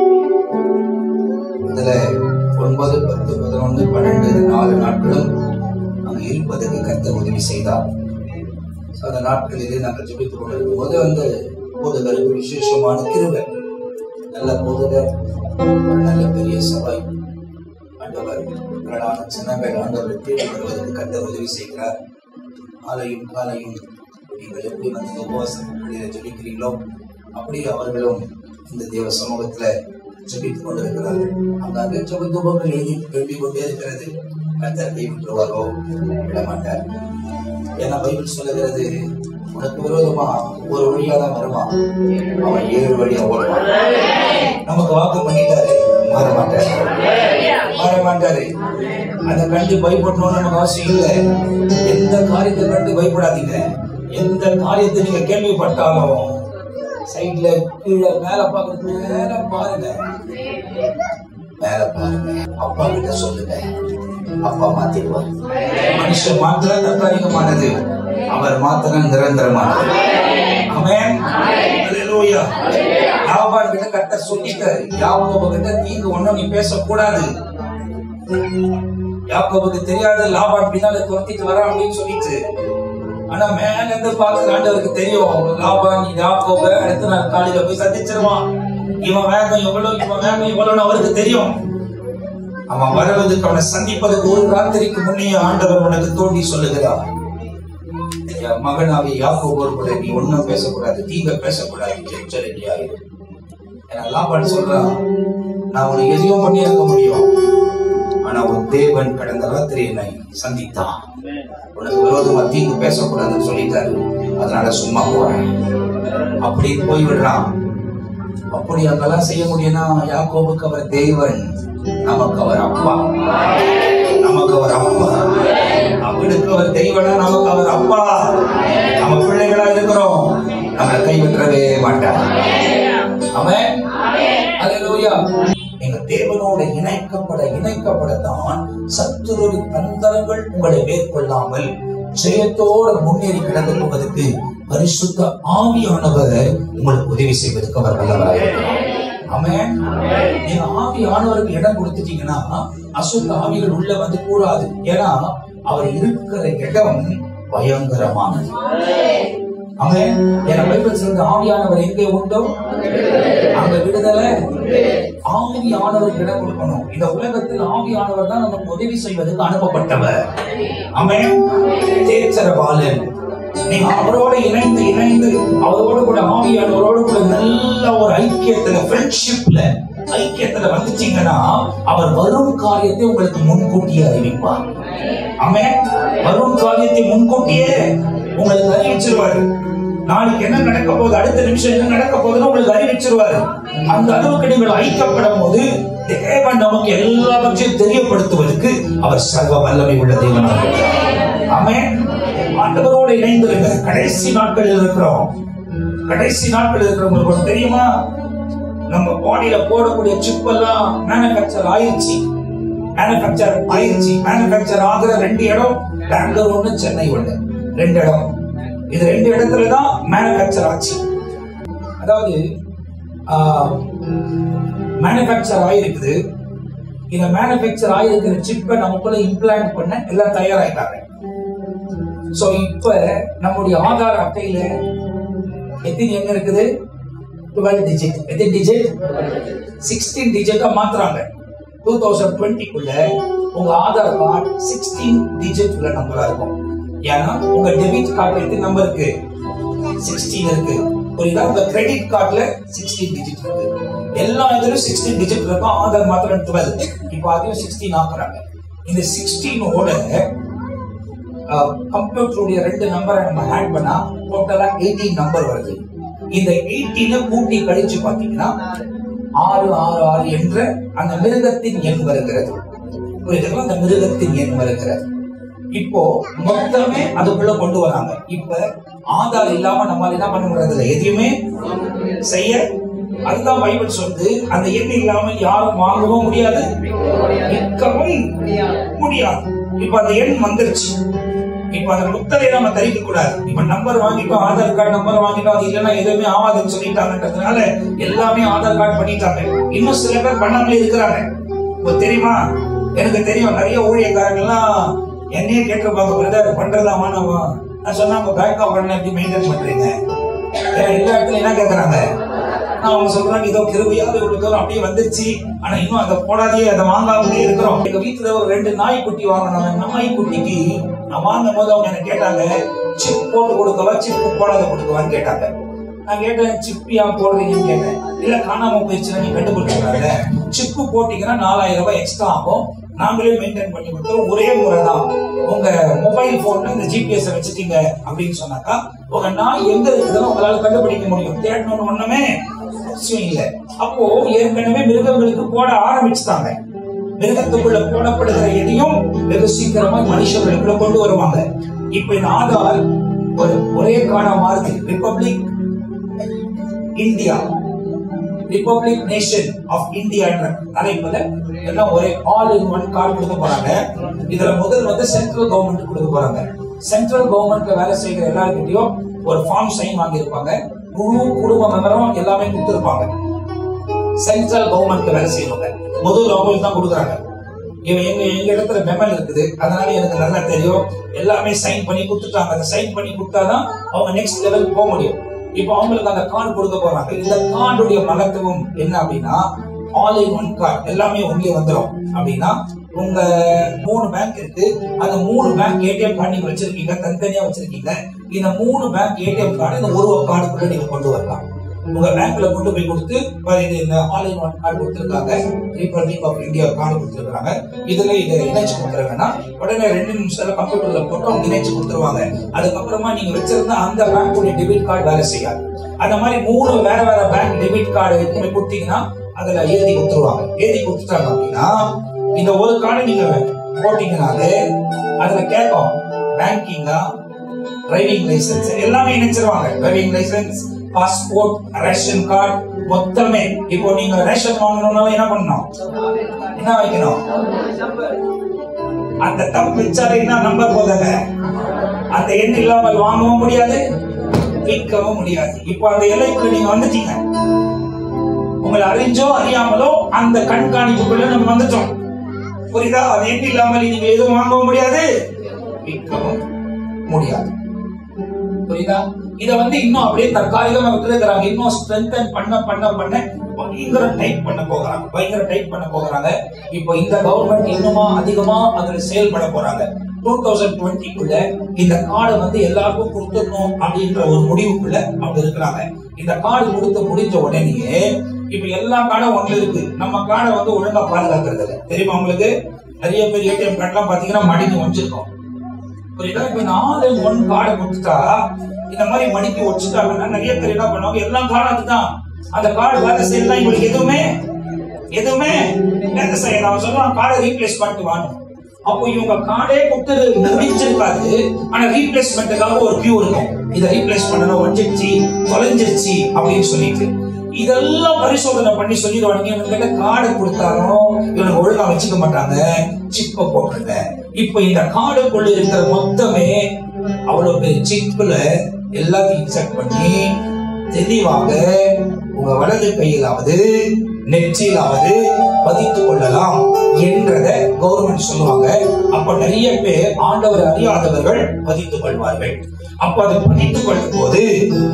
அதுல ஒன்பது பத்து பதினொன்று பன்னெண்டு இந்த நாலு நாட்களும் அங்க இருப்பதற்கு கர்த்தர் உதவி செய்தார் So, அந்த நாட்களிலே நாங்கள் ஜெபித்துக் கொண்டிருக்கும் போது அந்த போதகருக்கு விசேஷமான கிருபை நல்ல போதகர் ஒரு நல்ல பெரிய சபை ஆண்டவர் திரளான ஜனங்கள் ஆண்டவரை தேடி வருவதற்கு கர்த்தர் உதவி செய்கிறார் மாலையும் காலையும் நீங்கள் எப்படி வந்து இந்த உபவாச நாட்களிலே ஜெபிக்கிறீங்களோ அப்படியே அவர்களும் இந்த தேவ சமூகத்துல ஜெபித்துக் கொண்டிருக்கிறார்கள் அங்காங்கே ஜெபத்துபங்கள் எழுதி எழுதி கொண்டே இருக்கிறது கர்த்தர் கைவிட்டுருவாரோ விடமாட்டார் ஏன்னா பைபிள் சொல்லுகிறது உனக்கு விரோதமா ஒரு வழியா தான் வருவான் அவன் ஏழு வழியா ஓடுவான் நமக்கு வாக்கு பண்ணிட்டாரு மாற மாட்டாரு மாற மாட்டாரு அதை கண்டு பயப்படணும்னு நமக்கு அவசியம் இல்லை எந்த காரியத்தை கண்டு பயப்படாதீங்க எந்த காரியத்தை நீங்க கேள்விப்பட்டாலும் சைட்ல கீழே மேல பாக்குறது மேல பாருங்க மேல பாருங்க அப்பா கிட்ட சொல்லுங்க அப்பா மாத்திடுவார் மனுஷன் மாத்திர தற்காலிகமானது அவர் மாத்திரம் நிரந்தரமானது ஆமென் ஹalleluya யாவான் கிட்ட கர்த்தர் சொல்லிட்டாரு யாக்கோபு கிட்ட தீங்கு ஒண்ணும் நீ பேசக்கூடாது யாக்கோபுக்கு தெரியாத லாபான் பின்னால துரத்திட்டு வரான் அப்படின்னு சொல்லிட்டு ஆனா மேல இருந்து பார்க்கிற ஆண்டவருக்கு தெரியும் லாபான் யாக்கோப அடுத்த நாள் காலையில போய் சந்திச்சிருவான் இவன் வேகம் எவ்வளவு இவன் வேகம் எவ்வளவுன்னு அவருக்கு தெரியும் அவன் வருவதற்கு அவனை சந்திப்பதற்கு ஒரு ராத்திரிக்கு முன்னே ஆண்டவர் உனக்கு தோண்டி சொல்லுகிறார் என் மகனாவே யாக்கோபு கூட நீ ஒண்ணும் பேசக்கூடாது தீங்க பேசக்கூடாது எச்சரிக்கையாயிரு ஏன்னா லாபான் சொல்றான் நான் உன்னை எதையும் பண்ணி இருக்க முடியும் ஆனா உன் தேவன் கடந்த ராத்திரி என்னை சந்தித்தான் உனக்கு விரோதமா தீங்கு பேசக்கூடாதுன்னு சொல்லிட்டாரு அதனால சும்மா போறேன் அப்படி போய்விடுறான் அப்படி அங்கெல்லாம் செய்ய முடியும்னா யாக்கோபுக்கு அவர் தேவன் நமக்கு அவர் அப்பா நமக்கு அவர் அப்பா அவனுக்கு அவர் தெய்வனா நமக்கு அவர் அப்பா நம்ம பிள்ளைகளா இருக்கிறோம் நம்மளை கைவிட்டவே மாட்டார் அவன் அல்லேலூயா நீங்க தேவனோடு இணைக்கப்பட இணைக்கப்படத்தான் சத்துருவின் தந்தரங்கள் உங்களை மேற்கொள்ளாமல் ஜெயத்தோடு முன்னேறி கடந்து போவதற்கு பரிசுத்த ஆவியானவர் உங்களுக்கு உதவி செய்வதற்கு அவர் வல்லவராயிருக்கிறார் ஆமென் நீங்க ஆவியானவருக்கு இடம் கொடுத்துட்டீங்கன்னா அசுத்த ஆவிகள் உள்ள வந்து கூடாது ஏன்னா அவர் இருக்கிற இடம் பயங்கரமானது ஆமென் ஏன்னா பைபிள் சொல்றது ஆவியானவர் எங்கே உண்டோ அங்க விடுதலை ஆவியானவருக்கு இடம் கொடுக்கணும் இந்த உலகத்தில் ஆவியானவர் தான் நமக்கு உதவி செய்வதற்கு அனுப்பப்பட்டவர் ஆமென் தேச்சரபாலன் நீங்க அவரோட இணைந்து இணைந்து அவரோட கூட ஆவியானவரோட கூட நல்ல ஒரு ஐக்கியத்துல ஃப்ரெண்ட்ஷிப்ல ஐக்கியத்துல வந்துட்டீங்கன்னா அவர் வரும் காரியத்தை உங்களுக்கு முன்கூட்டியே அறிவிப்பார் ஆமென் வரும் காரியத்தை முன்கூட்டியே உங்களுக்கு அறிவிச்சிருவாரு நாளைக்கு என்ன நடக்க போகுது அடுத்த நிமிஷம் என்ன நடக்க போகுதுன்னு உங்களுக்கு அறிவிச்சிருவாரு அந்த அளவுக்கு நீங்கள் ஐக்கப்படும் போது தேவன் நமக்கு எல்லாவற்றையும் தெரியப்படுத்துவதற்கு அவர் சர்வ வல்லமை உள்ள தேவனாக இருக்கிறார். ஆமென் ஆண்டவரோடு இணைந்திருங்க கடைசி நாட்களில் இருக்கிறோம் கடைசி நாட்கள் இருக்கிறவங்களுக்கு ஒண்ணு தெரியுமா நம்ம பாடியில போடக்கூடிய சிப் எல்லாம் மேனுபேக்சர் ஆயிருச்சு மேனுபேக்சர் ஆயிருச்சு மேனுபேக்சர் ஆகிற ரெண்டு இடம் பெங்களூர் ஒண்ணு சென்னை ஒண்ணு ரெண்டு இடம் இது ரெண்டு இடத்துல தான் மேனுபேக்சர் ஆச்சு அதாவது மேனுபேக்சர் ஆயிருக்குது இந்த மேனுபேக்சர் ஆயிருக்கிற சிப்பை நமக்குள்ள இம்ப்ளான்ட் பண்ண எல்லாம் தயாராயிட்டாங்க சோ இப்ப நம்முடைய ஆதார் அட்டையில எத்தனை எங்க இருக்குது டுவெல் டிஜிட் எத்தனை டிஜிட் சிக்ஸ்டீன் டிஜிட்டா மாத்துறாங்க டூ தௌசண்ட் டுவெண்ட்டிக்குள்ள உங்க ஆதார் கார்டு சிக்ஸ்டீன் டிஜிட் உள்ள நம்பரா இருக்கும் ஏன்னா உங்க டெபிட் கார்டுல எத்தனை நம்பர் இருக்கு சிக்ஸ்டீன் இருக்கு புரியுதா உங்க கிரெடிட் கார்டுல சிக்ஸ்டீன் டிஜிட் இருக்கு எல்லா இதுலயும் சிக்ஸ்டீன் டிஜிட் இருக்கும் ஆதார் மாத்திரம் டுவெல் இப்போ அதையும் சிக்ஸ்டீன் ஆக்குறாங்க இந்த சிக்ஸ்டீனோட கம்ப்யூட்டருடைய ரெண்டு நம்பரை நம்ம ஆட் பண்ணா டோட்டலா எயிட்டீன் நம்பர் வருது இந்த எயிட்டீன கூட்டி கழிச்சு பாத்தீங்கன்னா ஆறு ஆறு ஆறு என்ற அந்த மிருகத்தின் எண் வருகிறது புரியுதுங்களா அந்த மிருகத்தின் எண் வருகிறது இப்போ மொத்தமே அதுக்குள்ள கொண்டு வராங்க இப்ப ஆதார் இல்லாம நம்மால என்ன பண்ண முடியாது இல்லை எதையுமே செய்ய அதுதான் பைபிள் சொல்லுது அந்த எண் இல்லாமல் யாரும் வாங்கவும் முடியாது விற்கவும் முடியாது இப்ப அந்த எண் வந்துருச்சு இப்ப அந்த முத்திரையை நம்ம தரிக்க கூடாது இப்ப நம்பர் வாங்கிட்டோம் ஆதார் கார்டு நம்பர் வாங்கிட்டோம் அது இல்லைன்னா எதுவுமே ஆகாதுன்னு சொல்லிட்டாங்கன்றதுனால எல்லாமே ஆதார் கார்டு பண்ணிட்டாங்க இன்னும் சில பேர் பண்ணாமலே இருக்கிறாங்க இப்போ தெரியுமா எனக்கு தெரியும் நிறைய ஊழியக்காரங்கள்லாம் என்னையே கேட்டிருப்பாங்க பிரதர் பண்றதா வேணாமா நான் சொன்னா உங்க பேங்க் அக்கௌண்ட் எப்படி மெயின்டைன் பண்றீங்க ஏன் எல்லா இடத்துல என்ன கேக்குறாங்க நான் அவங்க சொல்றாங்க இதோ கிருபையாவது இவ்வளவு தூரம் அப்படியே வந்துருச்சு ஆனா இன்னும் அதை போடாதே அதை வாங்காமலே இருக்கிறோம் எங்க வீட்டுல ஒரு ரெண்டு நாய்க்குட்டி வாங்கினோம் அந்த நாய்க்குட்டிக்கு நான் வாங்கும் போது அவங்க என்ன கேட்டாங்க சிப் போட்டு கொடுக்கவா சிப்பு போடாத கொடுக்கவான்னு கேட்டாங்க நான் கேட்டேன் சிப்பு ஏன் போடுறீங்கன்னு கேட்டேன் இல்ல காணாம போயிடுச்சுன்னா நீ கண்டுபிடிச்சிருக்காங்க சிப்பு போட்டீங்கன்னா நாலாயிரம் ரூபாய் எக்ஸ்ட்ரா ஆகும் நாங்களே மெயின்டைன் பண்ணி கொடுத்தோம் ஒரே முறை தான் உங்க மொபைல் போன்ல இந்த ஜிபிஎஸ் வச்சுட்டீங்க அப்படின்னு சொன்னாக்கா உங்க நாய் எங்க இருக்குதுன்னு உங்களால கண்டுபிடிக்க முடியும் தேடணும்னு ஒண்ணுமே அவசியம் இல்லை அப்போ ஏற்கனவே மிருகங்களுக்கு போட ஆரம்பிச்சுட்டாங்க மிருகத்துக்குள்ள போடப்படுகிற எதையும் வெகு சீக்கிரமா மனுஷர்களுக்குள்ள கொண்டு வருவாங்க இப்ப இந்த ஆதார் ஒரு ஒரே கார்டா மாறுது republic India republic nation of India என்ற தலைப்புல எல்லாம் ஒரே ஆல் இன் ஒன் கார்டு கொடுக்க போறாங்க இதுல முதல் வந்து சென்ட்ரல் கவர்மெண்ட் கொடுக்க போறாங்க சென்ட்ரல் கவர்மெண்ட்ல வேலை செய்கிற எல்லாருக்கிட்டையும் ஒரு ஃபார்ம் சைன் வாங்கியிருப்பாங்க முழு குடும்ப மெம்பரும் எல்லாமே கொடுத்திருப்பாங்க சென்ட்ரல் கவர்மெண்ட்ல வேலை செய்வாங்க முதல் அவங்களுக்கு தான் கொடுக்குறாங்க இவன் எங்க எங்க இடத்துல மெமல் இருக்குது அதனால எனக்கு நல்லா தெரியும் எல்லாமே சைன் பண்ணி கொடுத்துட்டாங்க அந்த சைன் பண்ணி கொடுத்தாதான் அவங்க நெக்ஸ்ட் லெவல் போக முடியும் இப்போ அவங்களுக்கு அந்த கார்டு கொடுக்க போறாங்க இந்த கார்டுடைய மகத்துவம் என்ன அப்படின்னா ஆல் இன் ஒன் கார்டு எல்லாமே உங்களே வந்துடும் அப்படின்னா உங்க மூணு பேங்க் இருக்கு அந்த மூணு பேங்க் ஏடிஎம் கார்டு நீங்க வச்சிருக்கீங்க தனித்தனியா வச்சிருக்கீங்க இந்த மூணு பேங்க் ஏடிஎம் கார்டு இந்த ஒரு கார்டுக்குள்ள நீங்க கொண்டு வரலாம் உங்க பேங்க்ல கொண்டு போய் கொடுத்து பாரு, இது இந்த ஆல் இன் ஒன் கார்டு கொடுத்துருக்காங்க ரிப்பப்ளிக் ஆஃப் இந்தியா கார்டு கொடுத்துருக்காங்க இதுல இதை இணைச்சு கொடுத்துருங்கன்னா உடனே ரெண்டு நிமிஷத்துல கம்ப்யூட்டர்ல போட்டு அவங்க இணைச்சு கொடுத்துருவாங்க அதுக்கப்புறமா நீங்க வச்சிருந்த அந்த பேங்க்குடைய டெபிட் கார்டு வேலை செய்யாது அந்த மாதிரி மூணு வேற வேற பேங்க் டெபிட் கார்டு எடுத்து போய் கொடுத்தீங்கன்னா அதுல எழுதி கொடுத்துருவாங்க எழுதி கொடுத்துட்டாங்க அப்படின்னா இந்த ஒரு கார்டு நீங்க போட்டீங்கனாலே அதுல கேட்கும் பேங்கிங்கா டிரைவிங் லைசன்ஸ் எல்லாமே இணைச்சிருவாங்க driving licence passport ration card மொத்தமே இப்போ நீங்க ரேஷன் வாங்கணும்னாலும் என்ன பண்ணணும் என்ன வைக்கணும் அந்த தப்பு வச்சாலே என்ன நம்பர் போதல அந்த எண் இல்லாமல் வாங்கவும் முடியாது விற்கவும் முடியாது இப்போ அந்த எல்லைக்குள்ள நீங்க வந்துட்டீங்க உங்களை அறிஞ்சோ அறியாமலோ அந்த கண்காணிப்புக்குள்ள நம்ம வந்துட்டோம் புரியுதா அது எண் இல்லாமல் நீங்க எதுவும் வாங்கவும் முடியாது விற்கவும் முடியாது புரியுதா இத வந்து இன்னும் அப்படியே தற்காலிகமா விட்டுருக்கிறாங்க இன்னும் ஸ்ட்ரென்தன் பண்ண பண்ண பண்ண பயங்கர டைட் பண்ண போகிறாங்க பயங்கர டைட் பண்ண போகிறாங்க இப்போ இந்த கவர்மெண்ட் இன்னுமா அதிகமா அதுல செயல்பட போறாங்க டூ தௌசண்ட் டுவெண்ட்டிக்குள்ள இந்த கார்டை வந்து எல்லாருக்கும் கொடுத்துடணும் அப்படின்ற ஒரு முடிவுக்குள்ள அவங்க இருக்கிறாங்க இந்த கார்டு கொடுத்து முடிஞ்ச உடனேயே இப்ப எல்லா கார்டும் ஒண்ணு இருக்கு நம்ம கார்டை வந்து ஒழுங்கா பாதுகாக்கிறது இல்லை தெரியுமா உங்களுக்கு நிறைய பேர் ஏடிஎம் கார்டுலாம் பாத்தீங்கன்னா மடிந்து வச்சிருக்கோம் புரியுதா இப்ப இந்த ஆல் இன் ஒன் கார்டை கொடுத்துட்டா இந்த மாதிரி மடிக்கி வச்சுட்டாங்கன்னா நிறைய பேர் என்ன பண்ணுவாங்க எல்லா கார்டும் அதுதான் அந்த கார்டு வேலை செய்யலாம் இவங்களுக்கு எதுவுமே எதுவுமே என்ன செய்ய நான் சொல்லுவான் கார்டை ரீப்ளேஸ் பண்ணிட்டு வாங்க அப்போ இவங்க கார்டே கொடுத்து முடிச்சிருக்காது ஆனா ரீப்ளேஸ்மெண்ட்டுக்காக ஒரு கியூ இருக்கும் இதை ரீப்ளேஸ் பண்ணணும் ஒஞ்சிருச்சு தொலைஞ்சிருச்சு அப்படின்னு சொல்லிட்டு இதெல்லாம் பரிசோதனை பண்ணி சொல்லிடுவாங்க இவங்க கார்டு கொடுத்தாலும் இவனுக்கு ஒழுங்கா வச்சுக்க மாட்டாங்க சிப்பை போட்டுருங்க இப்ப இந்த கார்டுக்குள்ள இருக்கிற மொத்தமே அவ்வளவு பெரிய சிப்ல எல்லாத்தையும் இன்செக்ட் பண்ணி தெளிவாக உங்க வலது கையிலாவது நெற்றியிலாவது பதித்துக் கொள்ளலாம் என்றத கவர்மெண்ட் சொல்லுவாங்க அப்ப நிறைய பேர் ஆண்டவர் அறியாதவர்கள் பதித்துக் கொள்வார்கள் அப்ப அதை பதித்துக் கொள்ளும் போது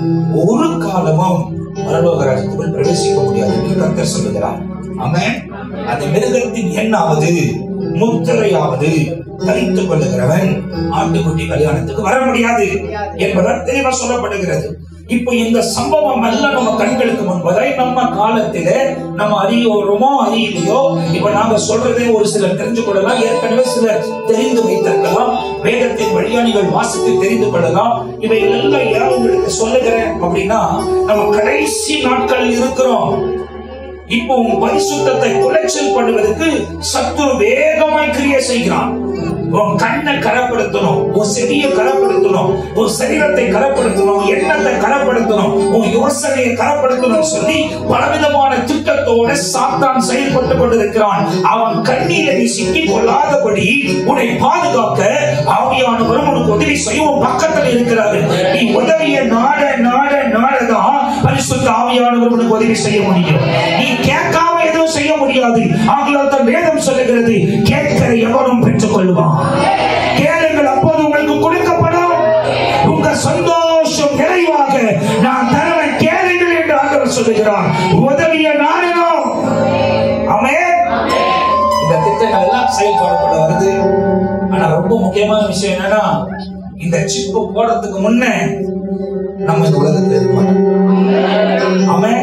ஒரு காலமும் பரலோக ராஜ்யத்துக்குள் பிரவேசிக்க முடியாது என்று கர்த்தர் சொல்லுகிறார் ஆமென் அந்த மிருகத்தின் எண்ணாவது முத்திரையாவது தரித்துக் கொள்ளுகிறவன் ஆட்டுக்குட்டி கல்யாணத்துக்கு வர முடியாது என்பதால் தெளிவா சொல்லப்படுகிறது இப்போ இந்த சம்பவம் எல்லாம் நம்ம கண்களுக்கு முன்பதாய் நம்ம காலத்திலே நம்ம அறியோருமோ அறியலையோ இப்ப நாங்க சொல்றதே ஒரு சிலர் தெரிஞ்சு கொள்ளலாம் ஏற்கனவே சிலர் தெரிந்து வைத்திருக்கலாம் வேதத்தின் வழியா நீங்கள் வாசித்து தெரிந்து கொள்ளலாம் இவை எல்லாம் ஏன் உங்களுக்கு சொல்லுகிறேன் அப்படின்னா நம்ம கடைசி நாட்கள் இருக்கிறோம் இப்போ உன் பரிசுத்தத்தை குலைச்சல் பண்ணுவதற்கு சத்துரு வேகமாய் கிரியை செய்கிறான் உன் கண்ணை கரப்படுத்தணும் உன் செடியை கரப்படுத்தணும் உன் சரீரத்தை கரப்படுத்தணும் உன் எண்ணத்தை கரப்படுத்தணும் உன் யோசனையை கரப்படுத்தணும் சொல்லி பலவிதமான திட்டத்தோட சாத்தான் செயல்பட்டு கொண்டிருக்கிறான் அவன் கண்ணீரை நீ சிக்கிக் கொள்ளாதபடி உன்னை பாதுகாக்க ஆவியானவர் உனக்கு உதவி செய்ய உன் பக்கத்தில் இருக்கிறாரு நீ உதவிய நாட நாட நாடதான் பரிசுத்த ஆவியானவர் உனக்கு உதவி செய்ய முடியும் நீ கேட்காம எதுவும் செய்ய முடியாது ஆகியால் தான் வேதம் சொல்லுகிறது கேட்கிற எவரும் பெற்றுக் கொள்வான் கேளுங்கள் அப்போது உங்களுக்கு கொடுக்கப்படும் உங்க சந்தோஷம் நிறைவாக நான் தருவேன் கேளுங்கள் என்று ஆண்டவர் சொல்லுகிறார் உதவிய நாடணும் ஆமென் இந்த திட்டங்கள் எல்லாம் செயல்படப்பட வருது ஆனா ரொம்ப முக்கியமான விஷயம் என்னன்னா இந்த சிப்பு போடுறதுக்கு முன்ன நம்ம இந்த உலகத்துல இருக்க மாட்டோம் ஆமென்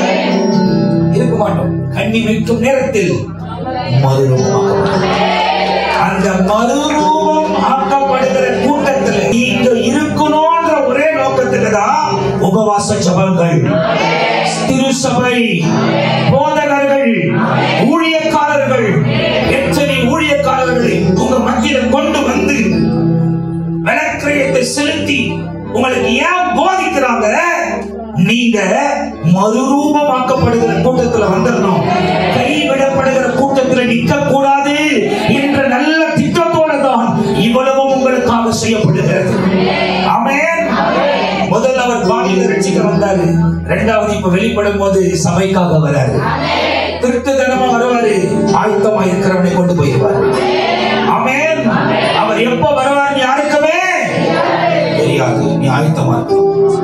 இருக்க மாட்டோம் கண்ணி வைக்கும் நேரத்தில் மறுரூபமாக்கப்படும் அந்த மறுரூபம் ஆக்கப்படுகிற கூட்டத்துல நீங்க இருக்கணும்ன்ற ஒரே நோக்கத்துல தான் உபவாச ஜபங்கள் திருசபை போதகர்கள் ஊழியக்காரர்கள் எத்தனை ஊழியக்காரர்களை உங்க மத்தியில கொண்டு வந்து விளக்கிரயத்தை செலுத்தி உங்களுக்கு ஏன் போதிக்கிறாங்க நீங்க மறுரூபமாக்கப்படுகிற கூட்டத்துல வந்துடணும் கைவிடப்படுகிற கூட்டத்துல நிற்க கூடாது என்ற நல்ல திட்டத்தோட தான் இவ்வளவும் உங்களுக்காக செய்யப்படுகிறது ஆமென் முதல்ல அவர் பாடியில ரட்சிக்க வந்தாரு ரெண்டாவது இப்ப வெளிப்படும் போது சபைக்காக வராரு திருட்டுத்தனமா வருவாரு ஆயத்தமா இருக்கிறவனை கொண்டு போயிருவாரு ஆமென் அவர் எப்ப வருவார் யாருக்குமே தெரியாது நீ ஆயத்தமா இருக்க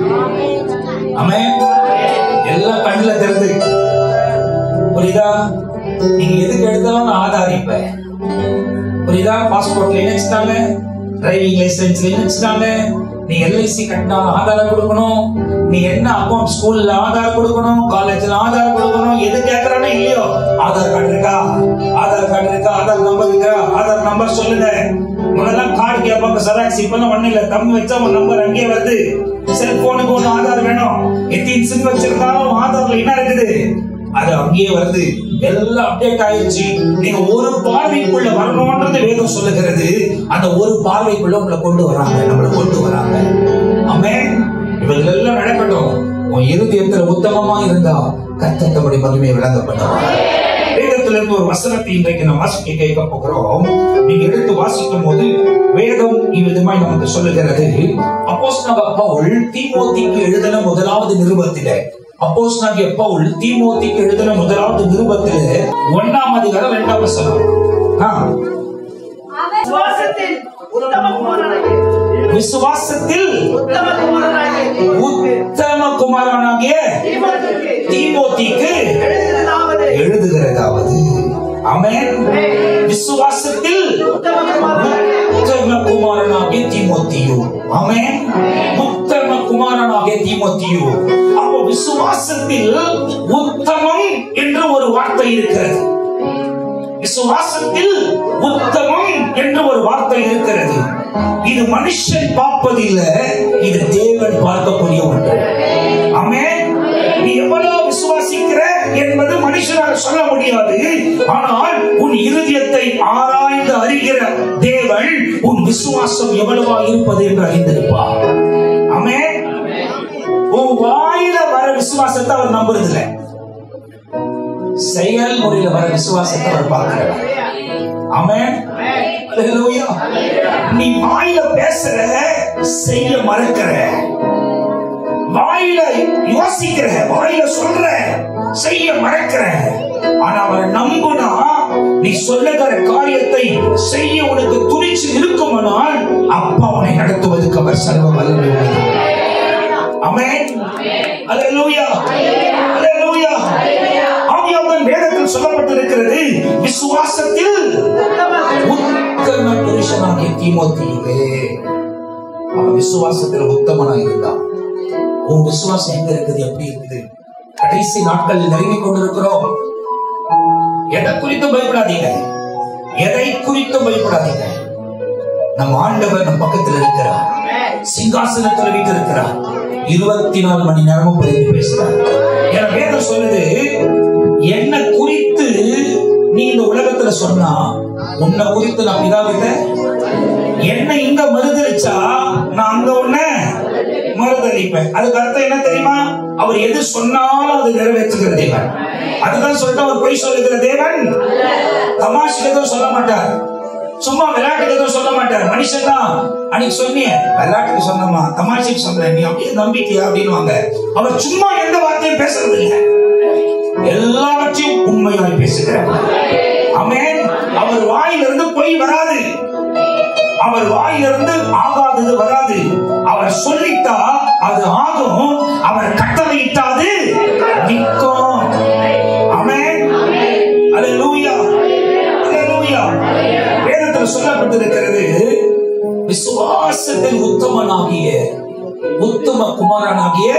ஆமென் எல்லாம் கண்ணுல தெரிந்து புரியுதா நீங்க எதுக்கு எடுத்தாலும் நான் ஆதாரிப்பேன் புரியுதா பாஸ்போர்ட்ல இணைச்சிட்டாங்க டிரைவிங் லைசன்ஸ்ல இணைச்சிட்டாங்க நீ எல்ஐசி கட்டினா ஆதாரம் கொடுக்கணும் நீ என்ன அக்கௌண்ட் ஸ்கூல்ல ஆதார் கொடுக்கணும் காலேஜ்ல ஆதார் கொடுக்கணும் எது கேக்குறானோ இல்லையோ ஆதார் கார்டு இருக்கா ஆதார் கார்டு இருக்கா ஆதார் நம்பர் இருக்கா ஆதார் நம்பர் சொல்லுங்க முதல்லாம் கார்டு கேட்பாங்க சராக்ஸ் இப்பெல்லாம் ஒண்ணு இல்ல தம்பி வச்சா உன் நம்பர் அங்கேயே வருது செல்போனுக்கு ஒண்ணு ஆதார் வேணும் எத்தனை சிம் வச்சிருந்தாலும் ஆதார்ல என்ன இருக்குது அது அங்கேயே வருது எல்லாம் அப்டேட் ஆயிருச்சு நீங்க ஒரு பார்வைக்குள்ள வரணும்ன்றது வேதம் சொல்லுகிறது அந்த ஒரு பார்வைக்குள்ள உங்களை கொண்டு வராங்க நம்மளை கொண்டு வராங்க ஆமென் இவங்க எல்லாம் நடக்கட்டும் உன் இருதயத்துல உத்தமமா இருந்தா கர்த்தர் தம்முடைய மகிமையை விளங்க பண்ணுவார் வேதத்துல இருந்து ஒரு வசனத்தை இன்றைக்கு நம்ம வாசிக்க கேட்க போகிறோம் நீங்க எடுத்து வாசிக்கும் போது வேதம் இவ்விதமாய் நமக்கு சொல்லுகிறது அப்போஸ்தலனாகிய பவுல் தீமோத்திக்கு எழுதின முதலாவது நிருபத்திலே அப்போஸ்தலனாகிய பவுல் தீமோத்திக்கு எழுதின முதலாவது நிருபத்திலே ஒண்ணாம் அதிகாரம் இரண்டாம் வசனம் ஆ, விசுவாசத்தில் உத்தம குமாரனாகிய விசுவாசத்தில் உத்தம குமாரனாகிய உத்தம குமாரனாகிய தீமோத்தேயுக்கு தீமோத்திக்கு எழுதினதாவது எழுதுகிறதாவது ஆமென் விசுவாசத்தில் உத்தம குமாரனாகிய உத்தம குமாரனாகிய தீமோத்தியு ஆமென் உத்தம குமாரனாகிய தீமோத்தியு அப்போ விசுவாசத்தில் உத்தமம் என்று ஒரு வார்த்தை இருக்கிறது விசுவாசத்தில் உத்தமம் என்று ஒரு வார்த்தை இருக்கிறது இது மனுஷன் பார்ப்பதில்ல இது தேவன் பார்க்கக்கூடிய ஒன்று ஆமென் நீ எவ்வளவு விசுவாசிக்கிற என்பது மனுஷனால் சொல்ல முடியாது ஆனால் உன் இருதயத்தை ஆராய்ந்து அறிகிற தேவன் உன் விசுவாசம் எவ்வளவா இருப்பது என்று அறிந்திருப்பார் ஆமென் உன் வாயில வர விசுவாசத்தை அவர் நம்புறதில்லை செயல்முறையில வர விசுவாசத்தை அவர் பார்க்கிறார் ஆமென் ஹalleluya நீ வாயில பேசுற செய்ய மறக்கிற வாயில யோசிக்கிற வாயில சொல்ற செய்ய மறக்கிற ஆனா அவரை நம்புனா நீ சொல்லுகிற காரியத்தை செய்ய உனக்கு துணிச்சு இருக்குமானால் அப்பா உன்னை நடத்துவதற்கு அவர் சர்வ வல்லமை உள்ளவர் ஆமென் ஹalleluya ஹalleluya ஆவியானவர் வேதத்தில் சொல்லப்பட்டிருக்கிறது விசுவாசத்தில் உத்தம புருஷனாகிய தீமோத்தேயுவே அவன் விசுவாசத்தில் உத்தமனா இருந்தான் உன் விசுவாசம் எங்க இருக்குது எப்படி இருக்குது கடைசி நாட்கள் நெருங்கி கொண்டிருக்கிறோம் எதை குறித்தும் பயப்படாதீங்க எதை குறித்தும் பயப்படாதீங்க நம் ஆண்டவர் நம் பக்கத்தில் இருக்கிறார் சிங்காசனத்தில் வீட்டிருக்கிறார் இருபத்தி நாலு மணி நேரமும் பிரிந்து பேசுறார் என வேதம் சொல்லுது என்ன குறித்து நீ இந்த உலகத்துல சொன்னா உன்னை குறித்து நான் பிதாவிட்ட என்ன இங்க மறுதளிச்சா நான் அங்க ஒண்ணு மறுதளிப்பேன் அதுக்கு அர்த்தம் என்ன தெரியுமா அவர் எது சொன்னாலும் அது நிறைவேற்றுகிற தேவன் அதுதான் சொல்லிட்டு அவர் பொய் சொல்லுகிற தேவன் தமாஷுக்கு எதுவும் சொல்ல மாட்டார் சும்மா விளையாட்டுக்கு எதுவும் சொல்ல மாட்டார் மனுஷன் தான் அன்னைக்கு சொன்னிய விளையாட்டுக்கு சொன்னமா தமாஷுக்கு சொன்ன நீ அப்படியே நம்பிட்டியா அப்படின்னுவாங்க அவர் சும்மா எந்த வார்த்தையும் பேசுறது இல்லை எல்லாவற்றையும் உண்மையாய் பேசுகிறார் ஆமென் அவர் வாயிலிருந்து பொய் வராது அவர் வாயிலிருந்து ஆகாதது வராது அவர் சொல்லிட்டா அது ஆகும் அவர் கட்டளையிட்டாது நிற்கும் ஆமென் அல்லேலூயா அல்லேலூயா வேதத்தில் சொல்லப்பட்டிருக்கிறது விசுவாசத்தில் உத்தமனாகிய உத்தம குமாரனாகிய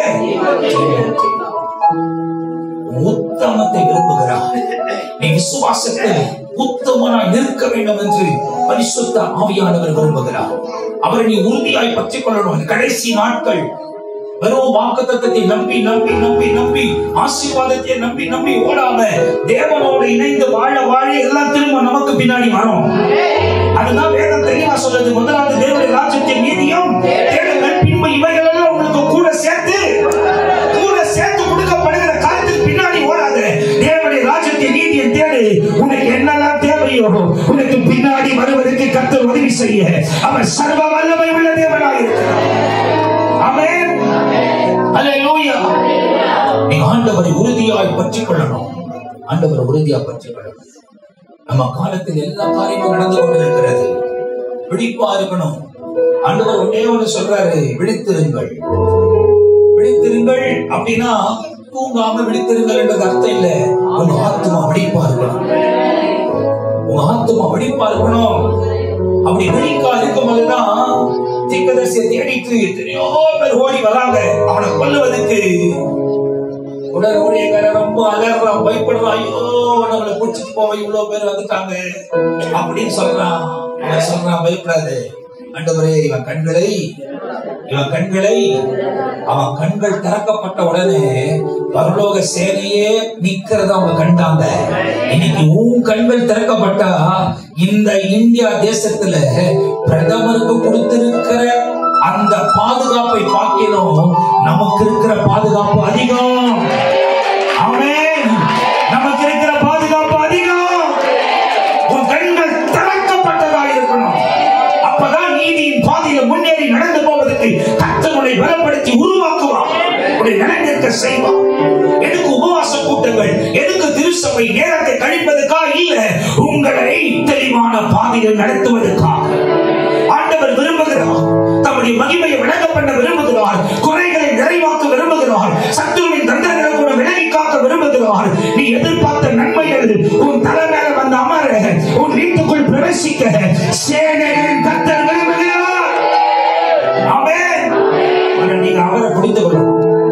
உத்தமத்தை விரும்புகிறார் நீ விசுவாசத்தில் உத்தமனாய் நிற்க வேண்டும் என்று பரிசுத்த ஆவியானவர் விரும்புகிறார் அவரை நீ உறுதியாய் பற்றிக் கொள்ளணும் இந்த கடைசி நாட்கள் வெறும் வாக்குத்தத்தத்தை நம்பி நம்பி நம்பி நம்பி ஆசீர்வாதத்தை நம்பி நம்பி ஓடாம தேவனோடு இணைந்து வாழ வாழ எல்லாம் திரும்ப நமக்கு பின்னாடி வரும் அதுதான் வேதம் தெளிவா சொல்றது முதலாவது தேவனுடைய ராஜ்யத்தின் நீதியும் தேடுங்கள் பின்பு இவைகள் எல்லாம் உங்களுக்கு கூட சேர்த்து கூட சேர்த்து கொடுக்கப்படுகிற காலத்துக்கு பின்னாடி ஓடாத தேவனுடைய ராஜ்யத்தின் நீதியை தேடு உனக்கு என்னெல்லாம் தேவையோ உனக்கு பின்னாடி வருவதற்கு கர்த்தர் உதவி செய்ய அவர் சர்வ வல்லமை உள்ள தேவனாக இருக்கிறார் ஆமென் அல்லேலூயா நீங்க ஆண்டவரை உறுதியாய் பற்றிக் கொள்ளணும் ஆண்டவரை உறுதியா பற்றிக் கொள்ளணும் நம்ம காலத்தில் எல்லா காரியமும் நடந்து கொண்டிருக்கிறது விழிப்பா இருக்கணும் ஆண்டவர் ஒன்னே ஒண்ணு சொல்றாரு விழித்திருங்கள் விழித்திருங்கள் அப்படின்னா தூங்காம விழித்திருங்கள் என்றது அர்த்தம் இல்ல உங்க ஆத்மா விழிப்பா இருக்கணும் உங்க ஆத்மா விழிப்பா இருக்கணும் அப்படி விழிக்கா இருக்கும் போதுதான் தீர்க்கதரிசியை தேடிட்டு எத்தனையோ பேர் ஓடி வராங்க அவனை கொல்லுவதற்கு உடல் ஊழியக்காரர் ரொம்ப அலறான் பயப்படுறான் ஐயோ நம்மளை பிடிச்சிட்டு போவ இவ்வளவு பேர் வந்துட்டாங்க அப்படின்னு சொல்றான் அவன் சொல்றான் பயப்படாது ஆண்டவரே இவன் கண்களை இவன் கண்களை அவன் கண்கள் திறக்கப்பட்ட உடனே பரலோக சேனையே நிக்கிறத அவங்க கண்டாங்க இன்னைக்கு உன் கண்கள் திறக்கப்பட்டா இந்த இந்தியா தேசத்துல பிரதமருக்கு கொடுத்திருக்கிற அந்த பாதுகாப்பை பார்க்கணும் நமக்கு இருக்கிற பாதுகாப்பு அதிகம் ஆமென் நமக்கு இருக்கிற பாதுகாப்பு அதிகம் உன் கண்கள் திறக்கப்பட்டதாக இருக்கணும் அப்பதான் நீதியின் பாதையில முன்னேறி நடந்து போவதற்கு கத்தனுடைய பலப்படுத்தி உருவாக்குவான் உடைய நிலைநிற்க செய்வான் எதுக்கு உபவாச கூட்டங்கள் எதுக்கு திருச்சபை நேரத்தை கழிப்பதற்காக இல்ல உங்களை தெளிவான பாதையில் நடத்துவதற்காக ஆண்டவர் விரும்புகிறார் தம்முடைய மகிமையை விளங்க பண்ண விரும்புகிறார் குறைகளை நிறைவாக்க விரும்புகிறார் சத்துருவின் தந்திரங்களை கூட விலகி காக்க விரும்புகிறார் நீ எதிர்பார்த்த நன்மைகள் உன் தலை மேல வந்து அமர உன் வீட்டுக்குள் பிரவேசிக்க சேனைகளின் கத்தர் விரும்புகிறார் ஆமென் ஆனா நீங்க அவரை புரிந்து கொள்ளணும்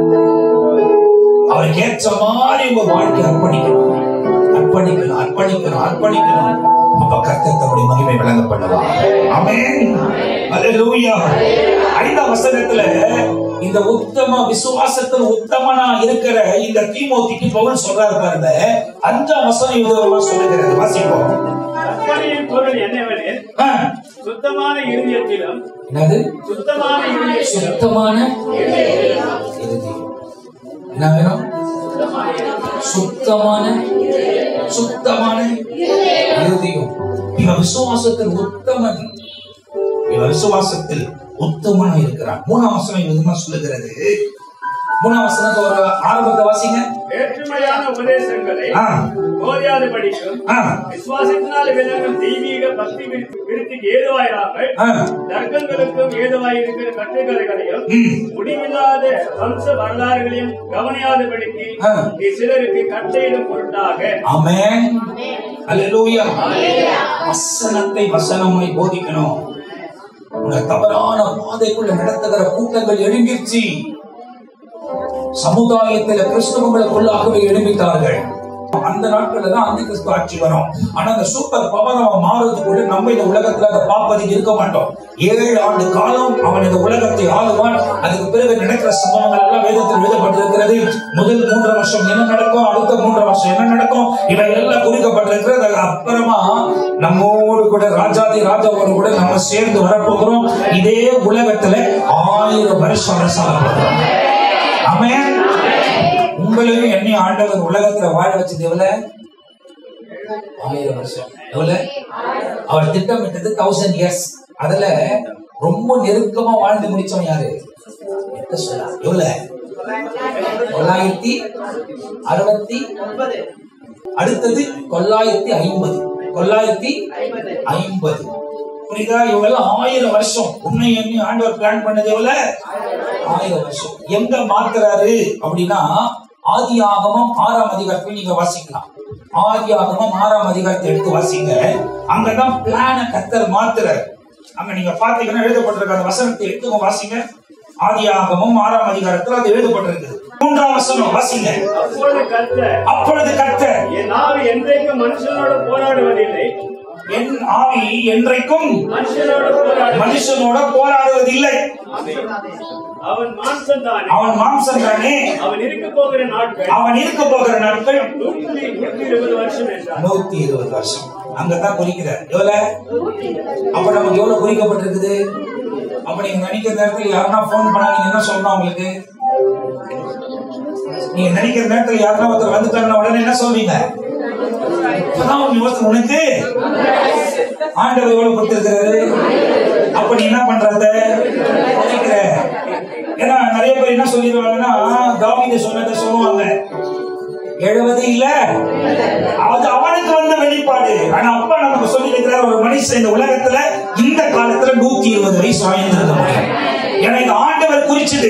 அவருக்கு ஏற்ற மாதிரி உங்க வாழ்க்கை அர்ப்பணிக்கணும் அர்ப்பணிக்கணும் அர்ப்பணிக்கணும் அர்ப்பணிக்கணும் அப்ப கர்த்தர் தம்முடைய மகிமை விளங்க பண்ணுவா ஆமென் அல்லேலூயா ஐந்தாம் வசனத்துல இந்த உத்தம விசுவாசத்தில் உத்தமனா இருக்கிற இந்த தீமோத்திக்கு பவுல் சொல்றாரு பாருங்க அஞ்சாம் வசனம் விதமா சொல்லுகிறது வாசிப்போம் கற்பனையின் பொருள் என்னவெனில் ஆ, சுத்தமான இருதயத்திலும் என்னது சுத்தமான இருதயத்திலும் சுத்தமான இறுதி என்ன வேணும் சுத்தமான சுத்தமான இறுதியும் இவன் விசுவாசத்தில் உத்தமன் இவன் விசுவாசத்தில் உத்தமன் இருக்கிறான் மூணாம் வசனம் விதமா சொல்லுகிறது மூணாம் வசனத்தை ஒரு ஆரம்பத்தை வாசிங்க வேற்றுமையான உபதேசங்களை ஆ, போதியாது படிக்கும் ஆ, விசுவாசத்தினால் விளங்கும் தெய்வீக பக்தி விருத்தி- விருத்திக்கு ஏதுவாயிராமல் ஆ, தர்க்கங்களுக்கும் ஏதுவாயிருக்கிற கட்டுக்கதைகளையும் ம், முடிவில்லாத வம்ச வரலாறுகளையும் கவனியாதபடிக்கு ஆ. நீ சிலருக்கு கட்டளையிடும் பொருட்டாக ஆமென் அல்லேலூயா வசனத்தை வசனமாய் போதிக்கணும் உன்னை தவறான பாதைக்குள்ள நடத்துகிற கூட்டங்கள் எழும்பிருச்சு சமுதாயத்தில் கிறிஸ்தவங்களுக்குள்ளாகவே எழும்பிட்டார்கள் அந்த நாட்கள்ல தான் அந்த கிறிஸ்து ஆட்சி வரும் ஆனா அந்த சூப்பர் பவர் அவன் மாறுறதுக்குள்ள நம்ம இந்த உலகத்துல அதை பார்ப்பதுக்கு இருக்க மாட்டோம் ஏழு ஆண்டு காலம் அவன் இந்த உலகத்தை ஆளுவான் அதுக்கு பிறகு நடக்கிற சம்பவங்கள் எல்லாம் வேதத்தில் எழுதப்பட்டிருக்கிறது முதல் மூன்று வருஷம் என்ன நடக்கும் அடுத்த மூன்று வருஷம் என்ன நடக்கும் இவை எல்லாம் குறிக்கப்பட்டிருக்கிறது அதுக்கு அப்புறமா நம்மோடு கூட ராஜாதி ராஜாவோடு கூட நம்ம சேர்ந்து வரப்போகிறோம் இதே உலகத்துல ஆயிரம் வருஷம் அரசாங்க போகிறோம் ஆமென் உங்களையும் என்னை ஆண்டவர் உலகத்துல வாழ வச்சது எவ்வளவு ஆயிரம் வருஷம் எவ்வளவு அவர் திட்டமிட்டது தௌசண்ட் இயர்ஸ் அதுல ரொம்ப நெருக்கமா வாழ்ந்து முடிச்சவன் யாரு கிறிஸ்துவ. எவ்வளவு தொள்ளாயிரத்தி அறுபத்தி அடுத்தது தொள்ளாயிரத்தி ஐம்பது தொள்ளாயிரத்தி ஐம்பது புரியுதா இவங்கெல்லாம் ஆயிரம் வருஷம் உன்னை எண்ணி ஆண்டவர் பிளான் பண்ணது எவ்வளவு ஆயிரம் வருஷம் எங்க மாத்துறாரு அப்படின்னா ஆதி ஆகமம் ஆறாம் அதிகாரத்தை நீங்க வாசிக்கலாம் ஆதி ஆகமம் ஆறாம் அதிகாரத்தை எடுத்து வாசிங்க அங்கதான் பிளான கத்தர் மாத்துறாரு அங்க நீங்க பாத்தீங்கன்னா எழுதப்பட்டிருக்க அந்த வசனத்தை எடுத்து வாசிங்க ஆதி ஆகமம் ஆறாம் அதிகாரத்துல அது எழுதப்பட்டிருக்கு மூன்றாம் வசனம் வாசிங்க அப்பொழுது கர்த்தர் அப்பொழுது கர்த்தர் என் ஆவி என்றைக்கும் மனுஷனோடு போராடுவதில்லை என் ஆவி என்றைக்கும் மனுஷனோடு போராடு மனுஷனோட போராடுவதில்லை அவன் மாம்சம் தானே அவன் மாம்சம் தானே அவன் இருக்க போகிற நாட்கள் அவன் இருக்க போகிற நாட்கள் நூற்றி நூற்றி இருபது வருஷம் என்றார் நூத்தி இருபது வருஷம் அங்கதான் குறிக்கிறார் எவ்வளவு அப்ப நமக்கு எவ்வளவு குறிக்கப்பட்டிருக்குது அப்ப நீங்க நினைக்கிற நேரத்துல யாருன்னா போன் பண்ணா நீங்க என்ன சொல்லணும் அவங்களுக்கு நீங்க நினைக்கிற நேரத்துல யாருன்னா ஒருத்தர் வந்துட்டாங்கன்னா உடனே என்ன சொல்வீங்க இப்பதான் உன் யோசனை உனக்கு ஆண்டவர் எவ்வளவு கொடுத்திருக்கிறாரு அப்ப நீ என்ன பண்றத நினைக்கிற ஏன்னா நிறைய பேர் என்ன சொல்லிடுவாங்கன்னா தாவீது சொன்னதை சொல்லுவாங்க எழுபது இல்ல அது அவனுக்கு வந்த வெளிப்பாடு ஆனா அப்பா நமக்கு சொல்லி இருக்கிறார் ஒரு மனுஷன் இந்த உலகத்துல இந்த காலத்துல நூத்தி இருபது வயசு வாழ்ந்திருக்க முடியும் ஏன்னா இந்த ஆண்டவர் குறிச்சது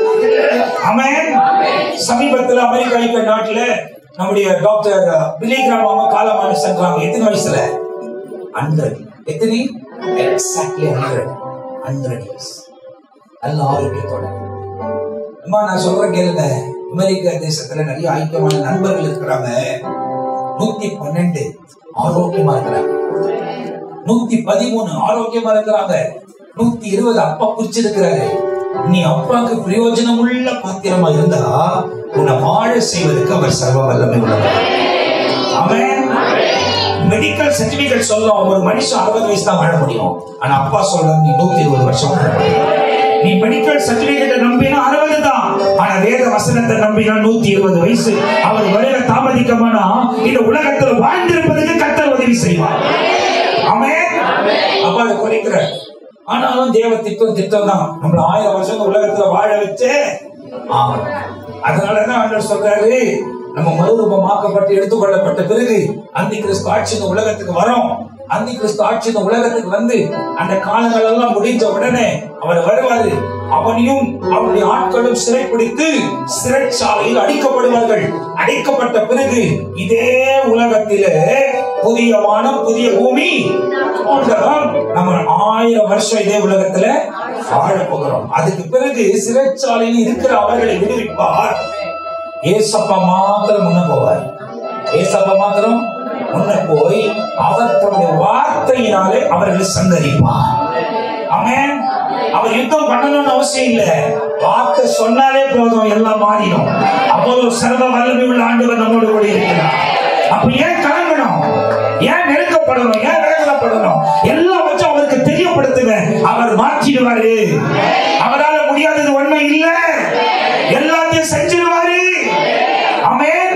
ஆமென் சமீபத்துல அமெரிக்கா ஐக்கிய நாட்டுல நம்முடைய டாக்டர் பிலிகிராம் அவங்க காலமான சென்றாங்க எத்தனை வயசுல ஹண்ட்ரட் எத்தனை எக்ஸாக்ட்லி ஹண்ட்ரட் ஹண்ட்ரட் இயர்ஸ் நல்ல ஆரோக்கியத்தோட அம்மா நான் சொல்றேன் கேளுங்க அமெரிக்க தேசத்துல நிறைய ஐக்கியமான நண்பர்கள் இருக்கிறாங்க நூத்தி பன்னெண்டு ஆரோக்கியமா இருக்கிறாங்க நூத்தி பதிமூணு ஆரோக்கியமா இருக்கிறாங்க நூத்தி இருபது அப்பா குறிச்சிருக்கிறாரு நீ அப்பாவுக்கு பிரயோஜனம் உள்ள பாத்திரமா இருந்தா உன்னை வாழ செய்வதற்கு அவர் சர்வ வல்லமை உள்ளவர் அவன் மெடிக்கல் சர்டிபிகேட் சொல்லும் ஒரு மனுஷன் அறுபது வயசு தான் வாழ முடியும் ஆனா அப்பா சொல்ற நீ நூத்தி இருபது வருஷம் வாழ முடியும். நீ மெடிக்கல் சர்டிபிகேட்டை நம்பினா அறுபது தான் ஆனா வேத வசனத்தை நம்பினா நூத்தி இருபது வயசு அவர் வருக தாமதிக்கமானா இந்த உலகத்துல வாழ்ந்திருப்பதற்கு கத்தர் உதவி செய்வார் ஆமென் அப்ப அதை குறைக்கிற ஆனாலும் தேவ திட்டம் திட்டம் தான் நம்மள ஆயிரம் வருஷம் இந்த உலகத்துல வாழ வச்சே ஆமாம் அதனாலதான் ஆண்டவர் சொல்றாரு நம்ம மறுரூபமாக்கப்பட்டு எடுத்துக்கொள்ளப்பட்ட பிறகு அந்தி கிறிஸ்து ஆட்சி இந்த உலகத்துக்கு வரும் அந்தி கிறிஸ்து ஆட்சி இந்த உலகத்துக்கு வந்து அந்த காலங்கள் எல்லாம் முடிஞ்ச உடனே அவர் வருவாரு அவனையும் அவருடைய ஆட்களும் சிறைப்பிடித்து சிறைச்சாலையில் அடிக்கப்படுவார்கள் அடைக்கப்பட்ட பிறகு இதே உலகத்திலே புதிய வானம் புதிய பூமி தோன்றலாம். நம்ம ஆயிரம் வருஷம் இதே உலகத்துல வாழ போகிறோம் அதுக்கு பிறகு சிறைச்சாலையில் இருக்கிற அவர்களை விடுவிப்பார் ஏசப்பா மாத்திரம் முன்ன போவார் ஏசப்பா மாத்திரம் முன்ன போய் அவர் தன்னுடைய வார்த்தையினாலே அவர்களை சந்தரிப்பார் ஆமென் அவர் யுத்தம் பண்ணணும்னு அவசியம் இல்ல வார்த்தை சொன்னாலே போதும் எல்லாம் மாறிடும் அவ்வளவு சர்வ வல்லமை உள்ள ஆண்டவர் நம்மோடு கூட இருக்கிறார் அப்ப ஏன் கலங்கணும் ஏன் நெருக்கப்படணும் ஏன் வேதனைப்படணும் எல்லாம் வச்சு அவருக்கு தெரியப்படுத்துங்க அவர் மாற்றிடுவாரு அவரால முடியாதது ஒண்ணும் இல்ல எல்லாத்தையும் செஞ்சிருவாரு ஆமென்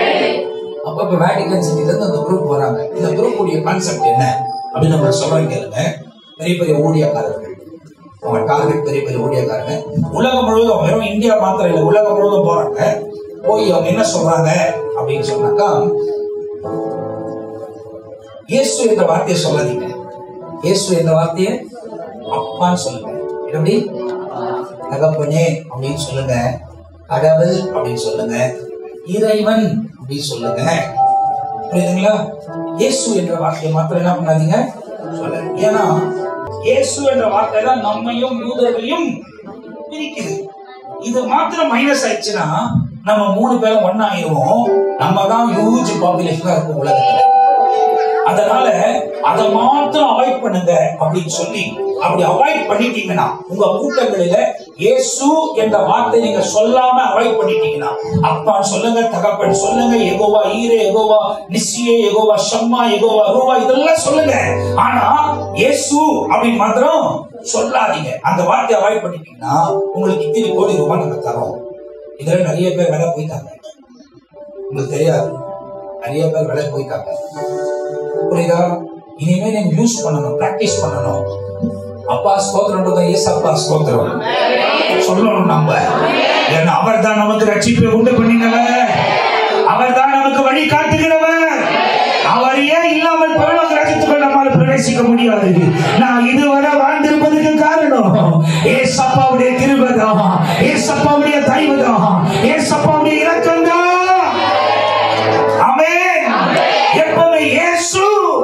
அப்ப இப்ப வேட்டிகன் சிட்டில இருந்து அந்த குரூப் வராங்க இந்த குரூப் உடைய கான்செப்ட் என்ன அப்படின்னு நம்ம சொல்றோம் கேளுங்க பெரிய பெரிய ஊழியக்காரர்கள் அவங்க டார்கெட் பெரிய பெரிய ஊழியக்காரங்க உலகம் முழுவதும் வெறும் இந்தியா மாத்திரம் இல்ல உலகம் முழுவதும் போறாங்க போய் அவங்க என்ன சொல்றாங்க அப்படின்னு சொன்னாக்கா இயேசு என்ற வார்த்தையை சொல்லாதீங்க இயேசு என்ற வார்த்தையை அப்பான்னு சொல்லுங்க எப்படி தகப்பனே அப்படின்னு சொல்லுங்க கடவுள் அப்படின்னு சொல்லுங்க இறைவன் அப்படின்னு சொல்லுங்க புரியுதுங்களா இயேசு என்ற வார்த்தையை மாத்திரம் என்ன பண்ணாதீங்க சொல்லுங்க ஏன்னா இயேசு என்ற வார்த்தை தான் நம்மையும் யூதர்களையும் பிரிக்குது இது மாத்திரம் மைனஸ் ஆயிடுச்சுன்னா நம்ம மூணு பேரும் ஒன்னாயிருவோம் நம்ம தான் ஹியூஜ் பாப்புலேஷனா இருக்கும் உலகத்துல அதனால அதை மாத்திரம் அவாய்ட் பண்ணுங்க அப்படின்னு சொல்லி அப்படி அவாய்ட் பண்ணிட்டீங்கன்னா உங்க கூட்டங்களில இயேசு என்ற வார்த்தை நீங்க சொல்லாம அவாய்ட் பண்ணிட்டீங்கன்னா அப்பான்னு சொல்லுங்க தகப்பன் சொல்லுங்க எகோவா ஈரே எகோவா நிசியே எகோவா ஷம்மா எகோவா ரூவா இதெல்லாம் சொல்லுங்க ஆனா இயேசு அப்படின்னு மாத்திரம் சொல்லாதீங்க அந்த வார்த்தையை அவாய்ட் பண்ணிட்டீங்கன்னா உங்களுக்கு இத்தனை கோடி ரூபாய் நாங்க தரோம் இதுல நிறைய பேர் வேலை போயிட்டாங்க உங்களுக்கு தெரியாது நிறைய பேர் வேலை போயிட்டாங்க புரியுதா இனிமே நீங்க யூஸ் பண்ணணும் பிராக்டிஸ் பண்ணணும் அப்பா ஸ்தோத்திரம் ஏசு அப்பா ஸ்தோத்திரம் சொல்லணும் நம்ம ஏன்னா அவர் தான் நமக்கு ரட்சிப்பை உண்டு பண்ணினவர் அவர் தான் நமக்கு வழி காட்டுகிறவர் அவர் ஏன் இல்லாமல் பரலோக ராஜ்யத்துக்குள் நம்மால் பிரவேசிக்க முடியாது நான் இதுவரை வாழ்ந்திருப்பதற்கு காரணம் ஏசப்பாவுடைய கிருபதான் ஏசப்பாவுடைய தயவுதான் ஏசப்பாவுடைய இரக்கம்தான் ஆமென் எப்பவுமே இயேசு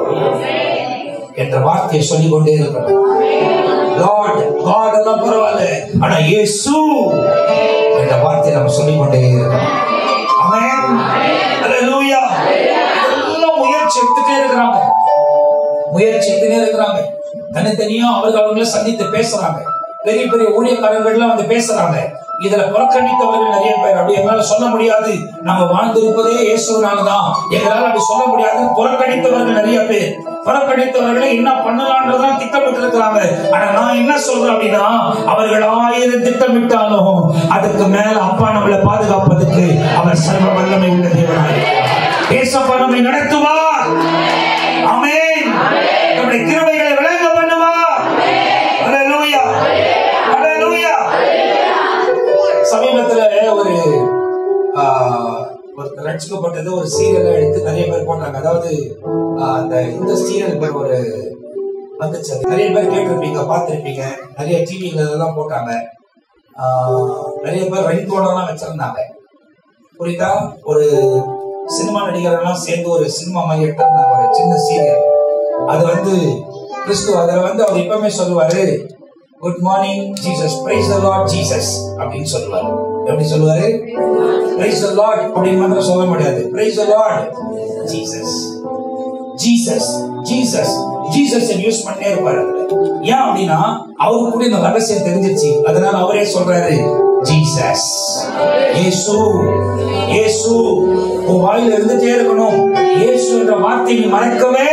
என்ற வார்த்தையை சொல்லிக் கொண்டே இருக்கணும் லார்ட் காட் எல்லாம் பரவாயில்ல ஆனா இயேசு என்ற வார்த்தையை நம்ம சொல்லிக் கொண்டே இருக்கணும் ஆமென் ஹalleluya எல்லாம் முயற்சி எடுத்துட்டே இருக்கிறாங்க முயற்சி எடுத்துட்டே இருக்கிறாங்க தனித்தனியா அவர்கள் அவங்கள சந்தித்து பேசுறாங்க பெரிய பெரிய ஊழியக்காரர்கள்லாம் வந்து பேசுறாங்க இதுல புறக்கணித்தவர்கள் நிறைய பேர் அப்படி எங்களால சொல்ல முடியாது நாங்க வாழ்ந்திருப்பதே இயேசுனாலதான் எங்களால அப்படி சொல்ல முடியாது புறக்கணித்தவர்கள் நிறைய பேர் புறக்கணித்தவர்களை என்ன பண்ணலான்றதான் திட்டமிட்டு இருக்கிறாங்க ஆனா நான் என்ன சொல்றேன் அப்படின்னா அவர்கள் ஆயிரம் திட்டமிட்டாலும் அதுக்கு மேல அப்பா நம்மளை பாதுகாப்பதற்கு அவர் சர்வ வல்லமை உள்ள தேவனாய் ஏசப்பா நம்மை நடத்துவார் ஆமென் நம்முடைய கிருபைகளை விளங்க பண்ணுவார் ஹalleluya ஹalleluya சமீபத்துல ஒரு ஆஹ், ஒரு ரட்சிக்கப்பட்டது ஒரு சீரியலை எடுத்து நிறைய பேர் போட்டாங்க அதாவது ஆஹ், அந்த இந்த சீரியல் பேர் ஒரு வந்துச்சு அது நிறைய பேர் கேட்டிருப்பீங்க பார்த்திருப்பீங்க நிறைய டிவில இதெல்லாம் போட்டாங்க ஆஹ், நிறைய பேர் ரிங்டோனெல்லாம் வச்சிருந்தாங்க புரியுதா ஒரு சினிமா நடிகர்கள்லாம் சேர்ந்து ஒரு சினிமா மாதிரி எடுத்திருந்தாங்க ஒரு சின்ன சீரியல் அது வந்து கிறிஸ்து அதுல வந்து அவர் எப்பவுமே சொல்லுவாரு good morning Jesus praise the Lord Jesus அப்படின்னு சொல்லுவாரு எப்படி சொல்லுவாரு பிரைஸ் த லார்ட் அப்படின்னு மாத்திரம் சொல்ல முடியாது praise the Lord Jesus Jesus Jesus Jesus use பண்ணே இருப்பாரு அதுல ஏன் அப்படின்னா அவருக்கு கூட இந்த ரகசியம் தெரிஞ்சிருச்சு அதனால அவரே சொல்றாரு ஜீசஸ் இயேசு இயேசு உன் வாயில இருந்துட்டே இருக்கணும் இயேசு என்ற வார்த்தை நீ மறக்கவே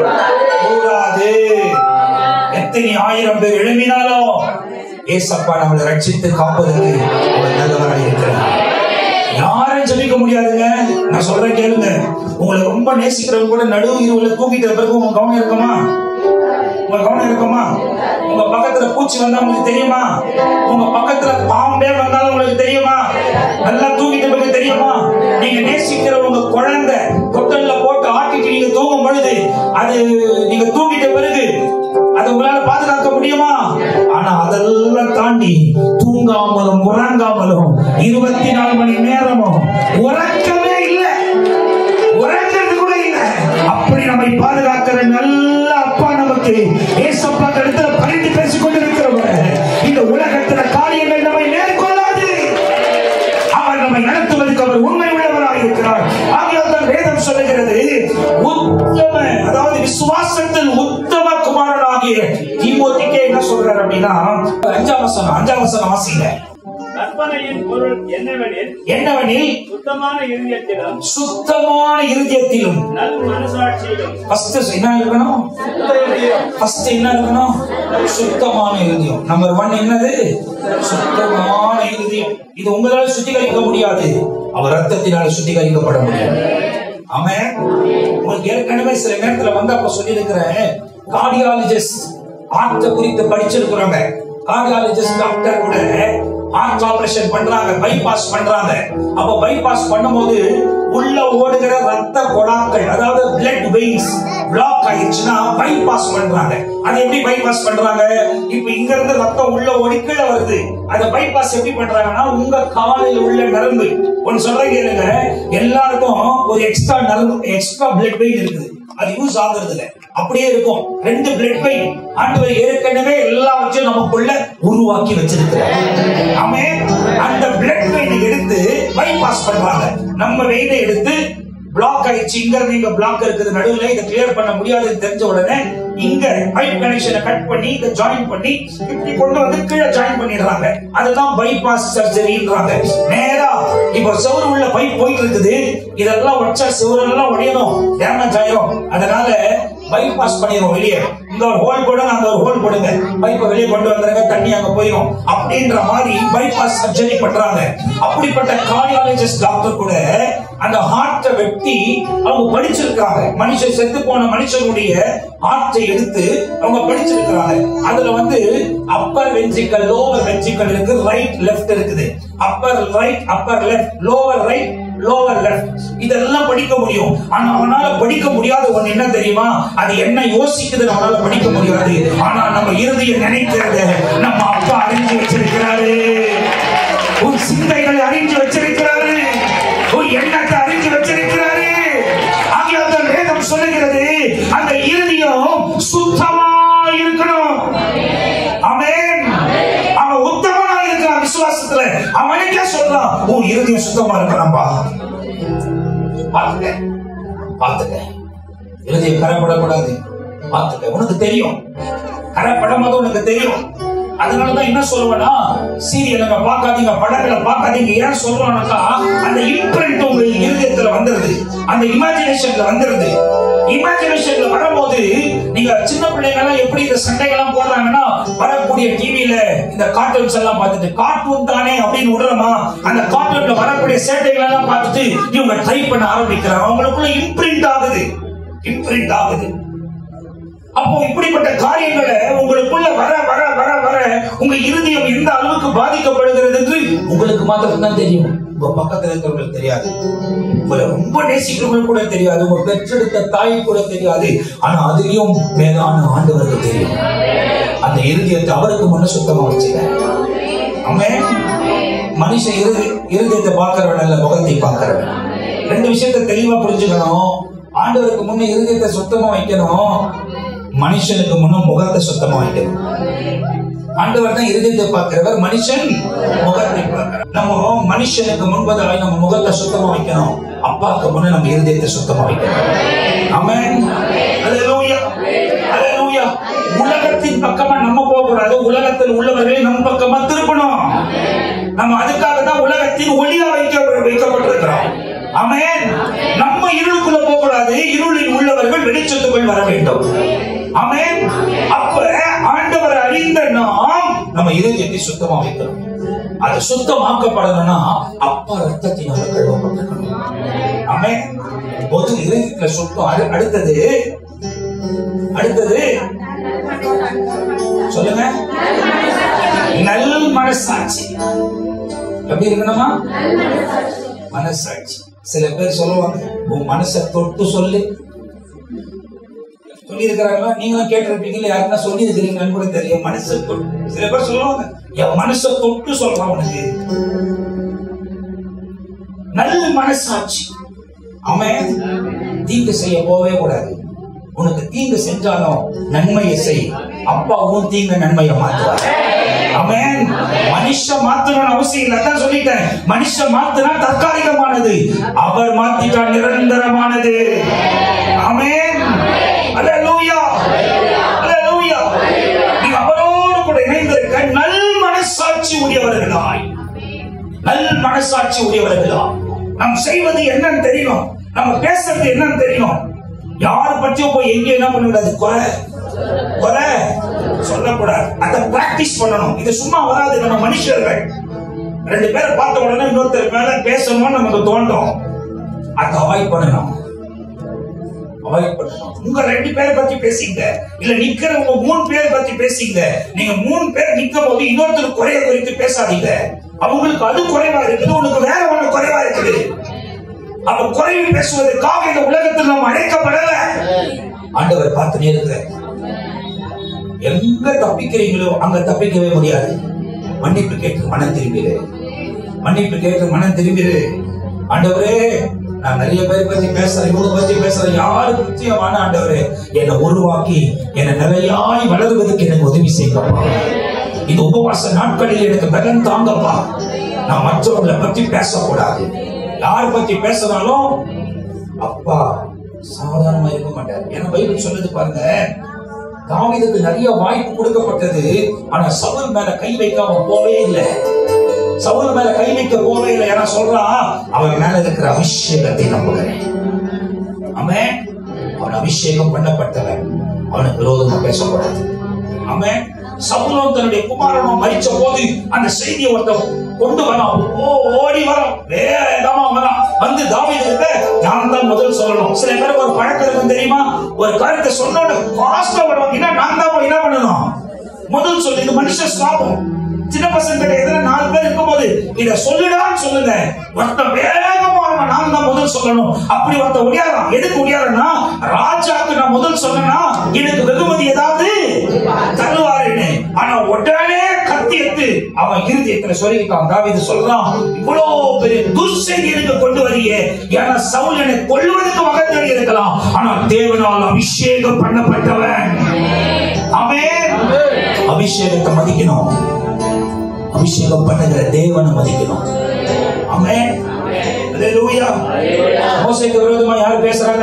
கூடாது எத்தனை ஆயிரம் பேர் எழுப்பினாலும் ஏசப்பா நம்மளை ரட்சித்து காப்பதற்கு அவர் நல்லவராக இருக்கிறார் யாரும் ஜெபிக்க முடியாதுங்க நான் சொல்றேன் கேளுங்க உங்களை ரொம்ப நேசிக்கிறவங்க கூட நடு இருவுல தூக்கிட்ட பிறகு உங்க கவனம் இருக்குமா உங்க கவனம் இருக்குமா உங்க பக்கத்துல பூச்சி வந்தா உங்களுக்கு தெரியுமா உங்க பக்கத்துல பாம்பே வந்தாலும் உங்களுக்கு தெரியுமா நல்லா தூக்கிட்ட பிறகு தெரியுமா நீங்க நேசிக்கிற உங்க குழந்தை தொட்டல்ல போட்டு ஆட்டிட்டு நீங்க தூங்கும் பொழுது அது நீங்க தூங்கிட்ட பிறகு அதை உங்களால பாதுகாக்க முடியுமா ஆனா அதெல்லாம் தாண்டி தூங்காமலும் உறங்காமலும் இருபத்தி நாலு மணி நேரமும் உறக்கமே இல்லை உறங்கிறது கூட இல்லை அப்படி நம்மை பாதுகாக்கிற நல்ல அப்பா நமக்கு ஏசப்பா இடத்துல பரிந்து பேசிக் கொண்டிருக்கிறவர் இந்த உலகத்துல காரியங்கள் நம்மை மேற்கொள்ளாது அவர் நம்மை நடத்துவதற்கு அவர் உண்மை உள்ளவராக இருக்கிறார் ஆகியால் தான் வேதம் சொல்லுகிறது உத்தம அதாவது விசுவாசத்தில் உத்தம குமாரனாகிய தீமோத்திக்கே என்ன சொல்றாரு அப்படின்னா அஞ்சாம் வசனம் அஞ்சாம் வசனம் வாசிங்க கற்பனையின் பொருள் என்னவெனில் என்னவெனில் சுத்தமான இருதயத்திலும் சுத்தமான இருதயத்திலும் நல் மனசாட்சியிலும் ஃபர்ஸ்ட் என்ன இருக்கணும் ஃபர்ஸ்ட் என்ன இருக்கணும் சுத்தமான இருதயம் நம்பர் ஒன் என்னது சுத்தமான இருதயம் இது உங்களால சுத்திகரிக்க முடியாது அவர் ரத்தத்தினால சுத்திகரிக்கப்பட முடியும் ஆமென் உங்களுக்கு ஏற்கனவே சில நேரத்துல வந்து அப்ப சொல்லியிருக்கிறேன் கார்டியாலஜிஸ்ட் ஆர்த்த குறித்து படிச்சிருக்கிறவங்க கார்டியாலஜிஸ்ட் டாக்டர் கூட ஹார்ட் ஆபரேஷன் பண்றாங்க பைபாஸ் பண்றாங்க அப்ப பைபாஸ் பண்ணும்போது உள்ள ஓடுகிற ரத்த குழாக்கள் அதாவது பிளட் வெயின்ஸ் பிளாக் ஆயிடுச்சுன்னா பைபாஸ் பண்றாங்க அது எப்படி பைபாஸ் பண்றாங்க இப்ப இங்க இருந்து ரத்தம் உள்ள ஓடி கீழே வருது அத பைபாஸ் எப்படி பண்றாங்கன்னா உங்க காலில் உள்ள நரம்பு ஒன்னு சொல்றேன் கேளுங்க எல்லாருக்கும் ஒரு எக்ஸ்ட்ரா நரம்பு எக்ஸ்ட்ரா பிளட் வெயின் இருக்குது அது யூஸ் ஆகுறது இல்ல அப்படியே இருக்கும் ரெண்டு பிளட் வெயின் ஆண்டவர் ஏற்கனவே எல்லாவற்றையும் நமக்குள்ள உருவாக்கி வச்சிருக்கிறார் ஆமே அந்த பிளட் வெயினை எடுத்து பைபாஸ் பண்றாங்க நம்ம வெயினை எடுத்து பிளாக் ஆயிடுச்சு இங்க இருந்து இங்க பிளாக் இருக்குது நடுவுல இதை கிளியர் பண்ண முடியாதுன்னு தெரிஞ்ச உடனே இங்க பைப் கனெக்ஷனை கட் பண்ணி இதை ஜாயின் பண்ணி இப்படி கொண்டு வந்து கீழே ஜாயின் பண்ணிடுறாங்க அதுதான் பைபாஸ் சர்ஜரின்றாங்க நேரா இப்போ செவுரு உள்ள பைப் போயிட்டு இருக்குது இதெல்லாம் வச்சா செவுரு எல்லாம் உடையணும் டேமேஜ் ஆயிரும் அதனால பைபாஸ் பண்ணிடுவோம் வெளியே இங்க ஒரு ஹோல் போடுங்க அங்க ஒரு ஹோல் போடுங்க பைப்பை வெளியே கொண்டு வந்துருங்க தண்ணி அங்க போயிடும் அப்படின்ற மாதிரி பைபாஸ் சர்ஜரி பண்றாங்க அப்படிப்பட்ட கார்டியாலஜிஸ்ட் டாக்டர் கூட அந்த ஹார்ட்டை வெட்டி அவங்க படிச்சிருக்காங்க மனுஷன் செத்து போன மனுஷனுடைய ஹார்ட்டை எடுத்து அவங்க படிச்சிருக்காங்க அதுல வந்து அப்பர் வெஞ்சிக்கல் லோவர் வெஞ்சிக்கல் இருக்கு ரைட் லெஃப்ட் இருக்குது upper right upper left lower right lower left இதெல்லாம் படிக்க முடியும் ஆனா அவனால படிக்க முடியாத ஒண்ணு என்ன தெரியுமா அது என்ன யோசிக்குது அவனால படிக்க முடியாது ஆனா நம்ம இறுதியை நினைக்கிறத நம்ம அப்பா அறிஞ்சு வச்சிருக்கிறாரு உன் சிந்தைகளை அறிஞ்சு வச்சிருக்கிறாரு உன் எண்ணத்தை அறிஞ்சு வச்சிருக்கிறாரு ஆகியால் தான் வேதம் சொல்லுகிறது அந்த இறுதியும் சுத்தமா இருக்கணும் ஆமென் அவன் உத்தமனா இருக்கிறான் விசுவாசத்துல அவனுக்கே சொல்றான் உன் இறுதியும் சுத்தமா இருக்கணும்பா பார்த்துக்க பார்த்துக்க இறுதியம் கரைப்படக்கூடாது பார்த்துக்க உனக்கு தெரியும் கரைப்படும் போது உனக்கு தெரியும் அதனாலதான் என்ன சொல்லுவேன்னா சீரியலுங்க பார்க்காதீங்க படங்களை பார்க்காதீங்க ஏன் சொல்லுவானாக்கா அந்த இம்ப்ரிண்ட் உங்க இருதயத்துல வந்துருது அந்த இமேஜினேஷன்ல வந்துருது இமேஜினேஷன்ல வரும்போது நீங்க சின்ன பிள்ளைங்க எல்லாம் எப்படி இந்த சண்டைகள்லாம் போடுறாங்கன்னா வரக்கூடிய டிவில இந்த கார்ட்டூன்ஸ் எல்லாம் பார்த்துட்டு கார்ட்டூன் தானே அப்படின்னு விடுறோமா அந்த கார்ட்டூன்ல வரக்கூடிய சேட்டைகள் எல்லாம் பார்த்துட்டு இவங்க ட்ரை பண்ண ஆரம்பிக்கிறாங்க அவங்களுக்குள்ள இம்ப்ரிண்ட் ஆகுது இம்ப்ரிண்ட் ஆகுது அப்போ இப்படிப்பட்ட காரியங்களை உங்களுக்குள்ள வர வர வர வர உங்க இருதயம் எந்த அளவுக்கு பாதிக்கப்படுகிறது என்று உங்களுக்கு மாத்திரம் தான் தெரியும் உங்க பக்கத்துல இருக்கிறவங்களுக்கு தெரியாது உங்களை ரொம்ப நேசிக்கிறவங்களுக்கு கூட தெரியாது உங்க பெற்றெடுத்த தாய் கூட தெரியாது ஆனா அதுலயும் மேலான ஆண்டவருக்கு தெரியும் அந்த இருதயத்தை அவருக்கு முன்ன சுத்தமா வச்சுக்க ஆமென் மனுஷன் இறுதி இருதயத்தை பார்க்கிறவன் அல்ல முகத்தை பார்க்கிறவன் ரெண்டு விஷயத்தை தெளிவா புரிஞ்சுக்கணும் ஆண்டவருக்கு முன்ன இருதயத்தை சுத்தமா வைக்கணும் மனுஷனுக்கு முன்ன முகத்தை சுத்தமா வைக்கணும் ஆண்டவர் தான் இருதயத்தை பார்க்கிறவர் மனுஷன் முகத்தை பார்க்கிறார் நம்ம மனுஷனுக்கு முன்பதாய் நம்ம முகத்தை சுத்தமா வைக்கணும் அப்பாவுக்கு முன்ன நம்ம இருதயத்தை சுத்தமா வைக்கணும் ஆமென் அல்லேலூயா அல்லேலூயா உலகத்தின் பக்கமா நம்ம போக கூடாது உலகத்தில் உள்ளவர்களை நம் பக்கமா திருப்பணும் நம்ம அதுக்காக தான் உலகத்தின் ஒளியா வைக்க வைக்கப்பட்டிருக்கிறோம் ஆமென் நம்ம இருளுக்குள்ள போக கூடாது இருளில் உள்ளவர்கள் வெளிச்சத்துக்குள் வர வேண்டும் ஆமென் அப்ப ஆண்டவர் அறிந்த நாம் நம்ம இருதயத்தை சுத்தமா வைக்கணும் அது சுத்தமாக்கப்படணும்னா அப்பா ரத்தத்தினால கழுவப்பட்டிருக்கணும் ஆமென் பொது இருதயத்துல சுத்தம் அடு- அடுத்தது அடுத்தது சொல்லுங்க நல் மனசாட்சி எப்படி இருக்கணுமா மனசாட்சி சில பேர் சொல்லுவாங்க உன் மனசை தொட்டு சொல்லு சொல்லி இருக்கிறாங்களா நீங்களும் கேட்டிருப்பீங்கல்ல யாருன்னா சொல்லி இருக்கிறீங்கன்னு கூட தெரியும் மனசை தொட்டு சில பேர் சொல்லுவாங்க என் மனசை தொட்டு சொல்றான் உனக்கு நல்ல மனசாட்சி அவன் தீங்கு செய்ய போவே கூடாது உனக்கு தீங்கு செஞ்சாலும் நன்மையை செய் அப்பாவும் தீங்கு நன்மையை மாத்துவார் அவன் மனுஷன் மாத்தணும்னு அவசியம் இல்லை அதான் சொல்லிட்டேன் மனுஷன் மாத்தினா தற்காலிகமானது அவர் மாத்திட்டா நிரந்தரமானது ஆமென் அல்லேலூயா அல்லேலூயா நீ அவரோடு கூட இணைந்திருக்க நல் மனசாட்சி உடையவர்களாய் நல் மனசாட்சி உடையவர்களா நாம் செய்வது என்னன்னு தெரியணும் நம்ம பேசுறது என்னன்னு தெரியணும் யார் பற்றியும் போய் எங்க என்ன பண்ணக்கூடாது குறை குறை சொல்லக்கூடாது அதை பிராக்டிஸ் பண்ணணும் இது சும்மா வராது நம்ம மனுஷர்கள் ரெண்டு பேரை பார்த்த உடனே இன்னொருத்தர் மேல பேசணும்னு நமக்கு தோன்றும் அதை அவாய்ட் பண்ணணும் அவாய்ட் பண்ணணும் உங்க ரெண்டு பேரை பத்தி பேசிங்க இல்ல நிக்கிறவங்க மூணு பேர் பத்தி பேசிங்க நீங்க மூணு பேர் நிக்கும் போது இன்னொருத்தர் குறைய குறித்து பேசாதீங்க அவங்களுக்கு அது குறைவா இருக்குது உனக்கு வேற ஒண்ணு குறைவா இருக்குது அப்ப குறைவு பேசுவதற்காக இந்த உலகத்தில் நாம் அழைக்கப்படல ஆண்டவர் பார்த்து இருக்கிறார் எங்க தப்பிக்கிறீங்களோ அங்க தப்பிக்கவே முடியாது மன்னிப்பு கேட்டு மனம் திரும்பிடு மன்னிப்பு கேட்டு மனம் திரும்பிடு ஆண்டவரே நான் நிறைய பேர் பத்தி பேசுறேன் இவங்க பத்தி பேசுறேன் யாரு பத்தியும் வேணாம் ஆண்டவரே என்னை உருவாக்கி என்னை நிறையாய் வளருவதற்கு எனக்கு உதவி செய்யப்பா இந்த உபவாச நாட்களில் எனக்கு பலன் தாங்கப்பா நான் மற்றவங்களை பத்தி பேசக்கூடாது யார் பத்தி பேசினாலும் அப்பா சாதாரணமா இருக்க மாட்டார் ஏன்னா பைபிள் சொல்லுது பாருங்க தாவீதுக்கு நிறைய வாய்ப்பு கொடுக்கப்பட்டது ஆனா சவுல் மேல கை வைக்காம போவே இல்லை சவுல் மேல கை வைக்க போவே இல்லை ஏன்னா சொல்றான் அவன் மேல இருக்கிற அபிஷேகத்தை நம்புகிறேன் அவன் அவன் அபிஷேகம் பண்ணப்பட்டவன் அவனுக்கு விரோதமா பேசக்கூடாது அவன் சவுலும் தன்னுடைய குமாரனும் மறிச்ச போது அந்த செய்தியை ஒருத்தன் கொண்டு வரான் ஓ ஓடி வரான் வேகமா வரான் வந்து தாவீதுகிட்ட நான் தான் முதல் சொல்லணும் சில பேருக்கு ஒரு பழக்கம் இருக்கும் தெரியுமா ஒரு காரியத்தை சொன்னோட பாஸ்டா வருவாங்க நான் தான் போய் என்ன பண்ணணும் முதல் சொல்லு இது மனுஷ சாபம் சின்ன பசங்க கிட்ட எதிர நாலு பேர் இருக்கும்போது இத சொல்லுடான்னு சொல்லுங்க ஒருத்தன் வேகமா வருவான் நான் தான் முதல் சொல்லணும் அப்படி ஒருத்தன் ஒடியாரான் எதுக்கு ஒடியாரன்னா ராஜாக்கு நான் முதல் சொன்னா எனக்கு வெகுமதி ஏதாவது தருவாருன்னு ஆனா உடனே கத்தி எடுத்து அவன் இருதயத்துல சொல்லிக்கிட்டான் தாவீது சொல்றான் இவ்வளவு பெரிய துர்செய்தி எனக்கு கொண்டு வரீங்க ஏன்னா சவுல் என்னை கொல்லுவதற்கு வகை தேடி இருக்கலாம் ஆனா தேவனால் அபிஷேகம் பண்ணப்பட்டவன் அவன் அபிஷேகத்தை மதிக்கணும் அபிஷேகம் பண்ணுகிற தேவனை மதிக்கணும் ஆமென் அல்லேலூயா மோசேக்கு விரோதமா யார் பேசுறாங்க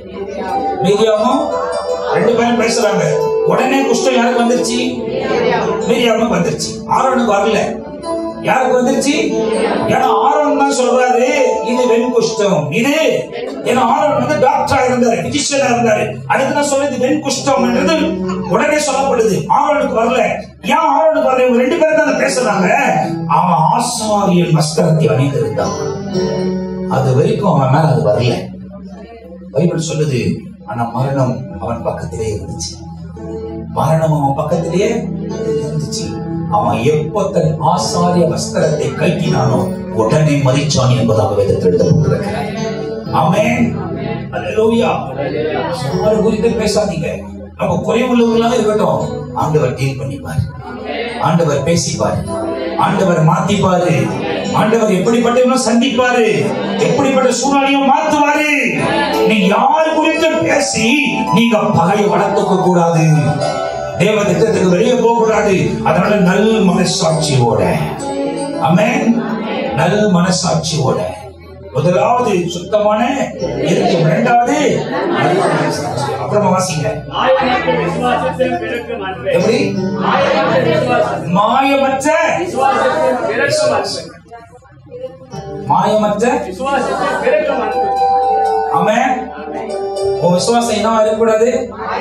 மீதியாவும் ரெண்டு பேரும் பேசுறாங்க உடனே குஷ்டம் யாருக்கு வந்துருச்சு மீதியாவும் வந்துருச்சு ஆரோனுக்கு வரல யாருக்கு வந்துருச்சு ஏன்னா ஆரோன் தான் சொல்றாரு இது வெண் குஷ்டம் இது ஏன்னா ஆரோன் வந்து டாக்டரா இருந்தாரு பிசிஷியனா இருந்தாரு அதுக்கு தான் சொல்றது வெண் குஷ்டம் என்றது உடனே சொல்லப்படுது ஆரோனுக்கு வரல ஏன் ஆரோனுக்கு வரல இவங்க ரெண்டு பேரும் தான் பேசுறாங்க அவன் ஆசாரியன் வஸ்திரத்தை அணிந்திருந்தான் அது வரைக்கும் அவன் மேல அது வரல பைபிள் சொல்லுது ஆனா மரணம் அவன் பக்கத்திலே இருந்துச்சு மரணம் அவன் பக்கத்திலேயே இருந்துச்சு அவன் எப்போ தன் ஆசாரிய வஸ்திரத்தை கட்டினானோ உடனே மறிச்சான் என்பதாக வேதத்தில் எழுதப்பட்டிருக்கிறார் ஆமென் அல்லேலூயா யாரு குறித்து பேசாதீங்க நம்ம குறைவுள்ளவர்களாக இருக்கட்டும் ஆண்டவர் டீல் பண்ணிப்பாரு ஆண்டவர் பேசிப்பாரு ஆண்டவர் மாத்திப்பாரு ஆண்டவர் எப்படிப்பட்டவனும் சந்திப்பாரு எப்படிப்பட்ட சூழ்நிலையும் மாத்துவாரு நீங்க யாரு குறித்து பேசி நீங்க பகையை வளர்த்துக்க கூடாது தேவ திட்டத்துக்கு வெளியே போக கூடாது அதனால நல் மனசாட்சியோட ஆமென் நல் மனசாட்சியோட முதலாவது சுத்தமான இருதயம் இரண்டாவது நல்ல மனசாட்சி அப்புறமா வாசிங்க மாயமற்ற விசுவாசத்தில் பிறக்கும் அன்பே. எப்படி மாயமற்ற விசுவாசத்தில் மாயமற்ற விசுவாசத்தில் பிறக்கும் அன்பு. மாயமற்ற விசுவாசத்தில் பிறக்கும் அன்பு. ஆமென் உன் விசுவாசம் என்னவா இருக்கக்கூடாது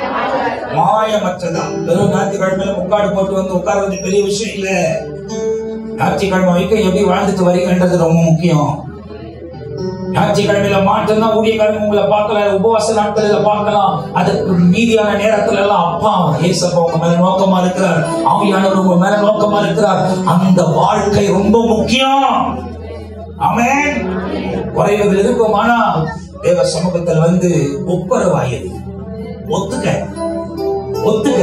மாயமற்றதா வெறும் ஞாயிற்றுக்கிழமையில முக்காடு போட்டு வந்து உட்கார வந்து பெரிய விஷயம் இல்ல ஞாயிற்றுக்கிழமை வரைக்கும் எப்படி வாழ்ந்துட்டு வரீங்கன்றது ரொம்ப முக்கியம் ஞாயிற்றுக்கிழமையில மாற்றம்னா ஊழியக்காரங்க உங்களை பார்க்கலாம் உபவாச நாட்களில பார்க்கலாம் அதுக்கு மீதியான நேரத்துல எல்லாம் அப்பா ஏசப்பா உங்க மேல நோக்கமா இருக்கிறார் ஆவியானவர் உங்க மேல நோக்கமா இருக்கிறார் அந்த வாழ்க்கை ரொம்ப முக்கியம் ஆமென் குறைவுகள் இருக்கும் ஆனா தேவ சமூகத்தில் வந்து ஒப்பரவாயது ஒத்துக்க ஒத்துக்க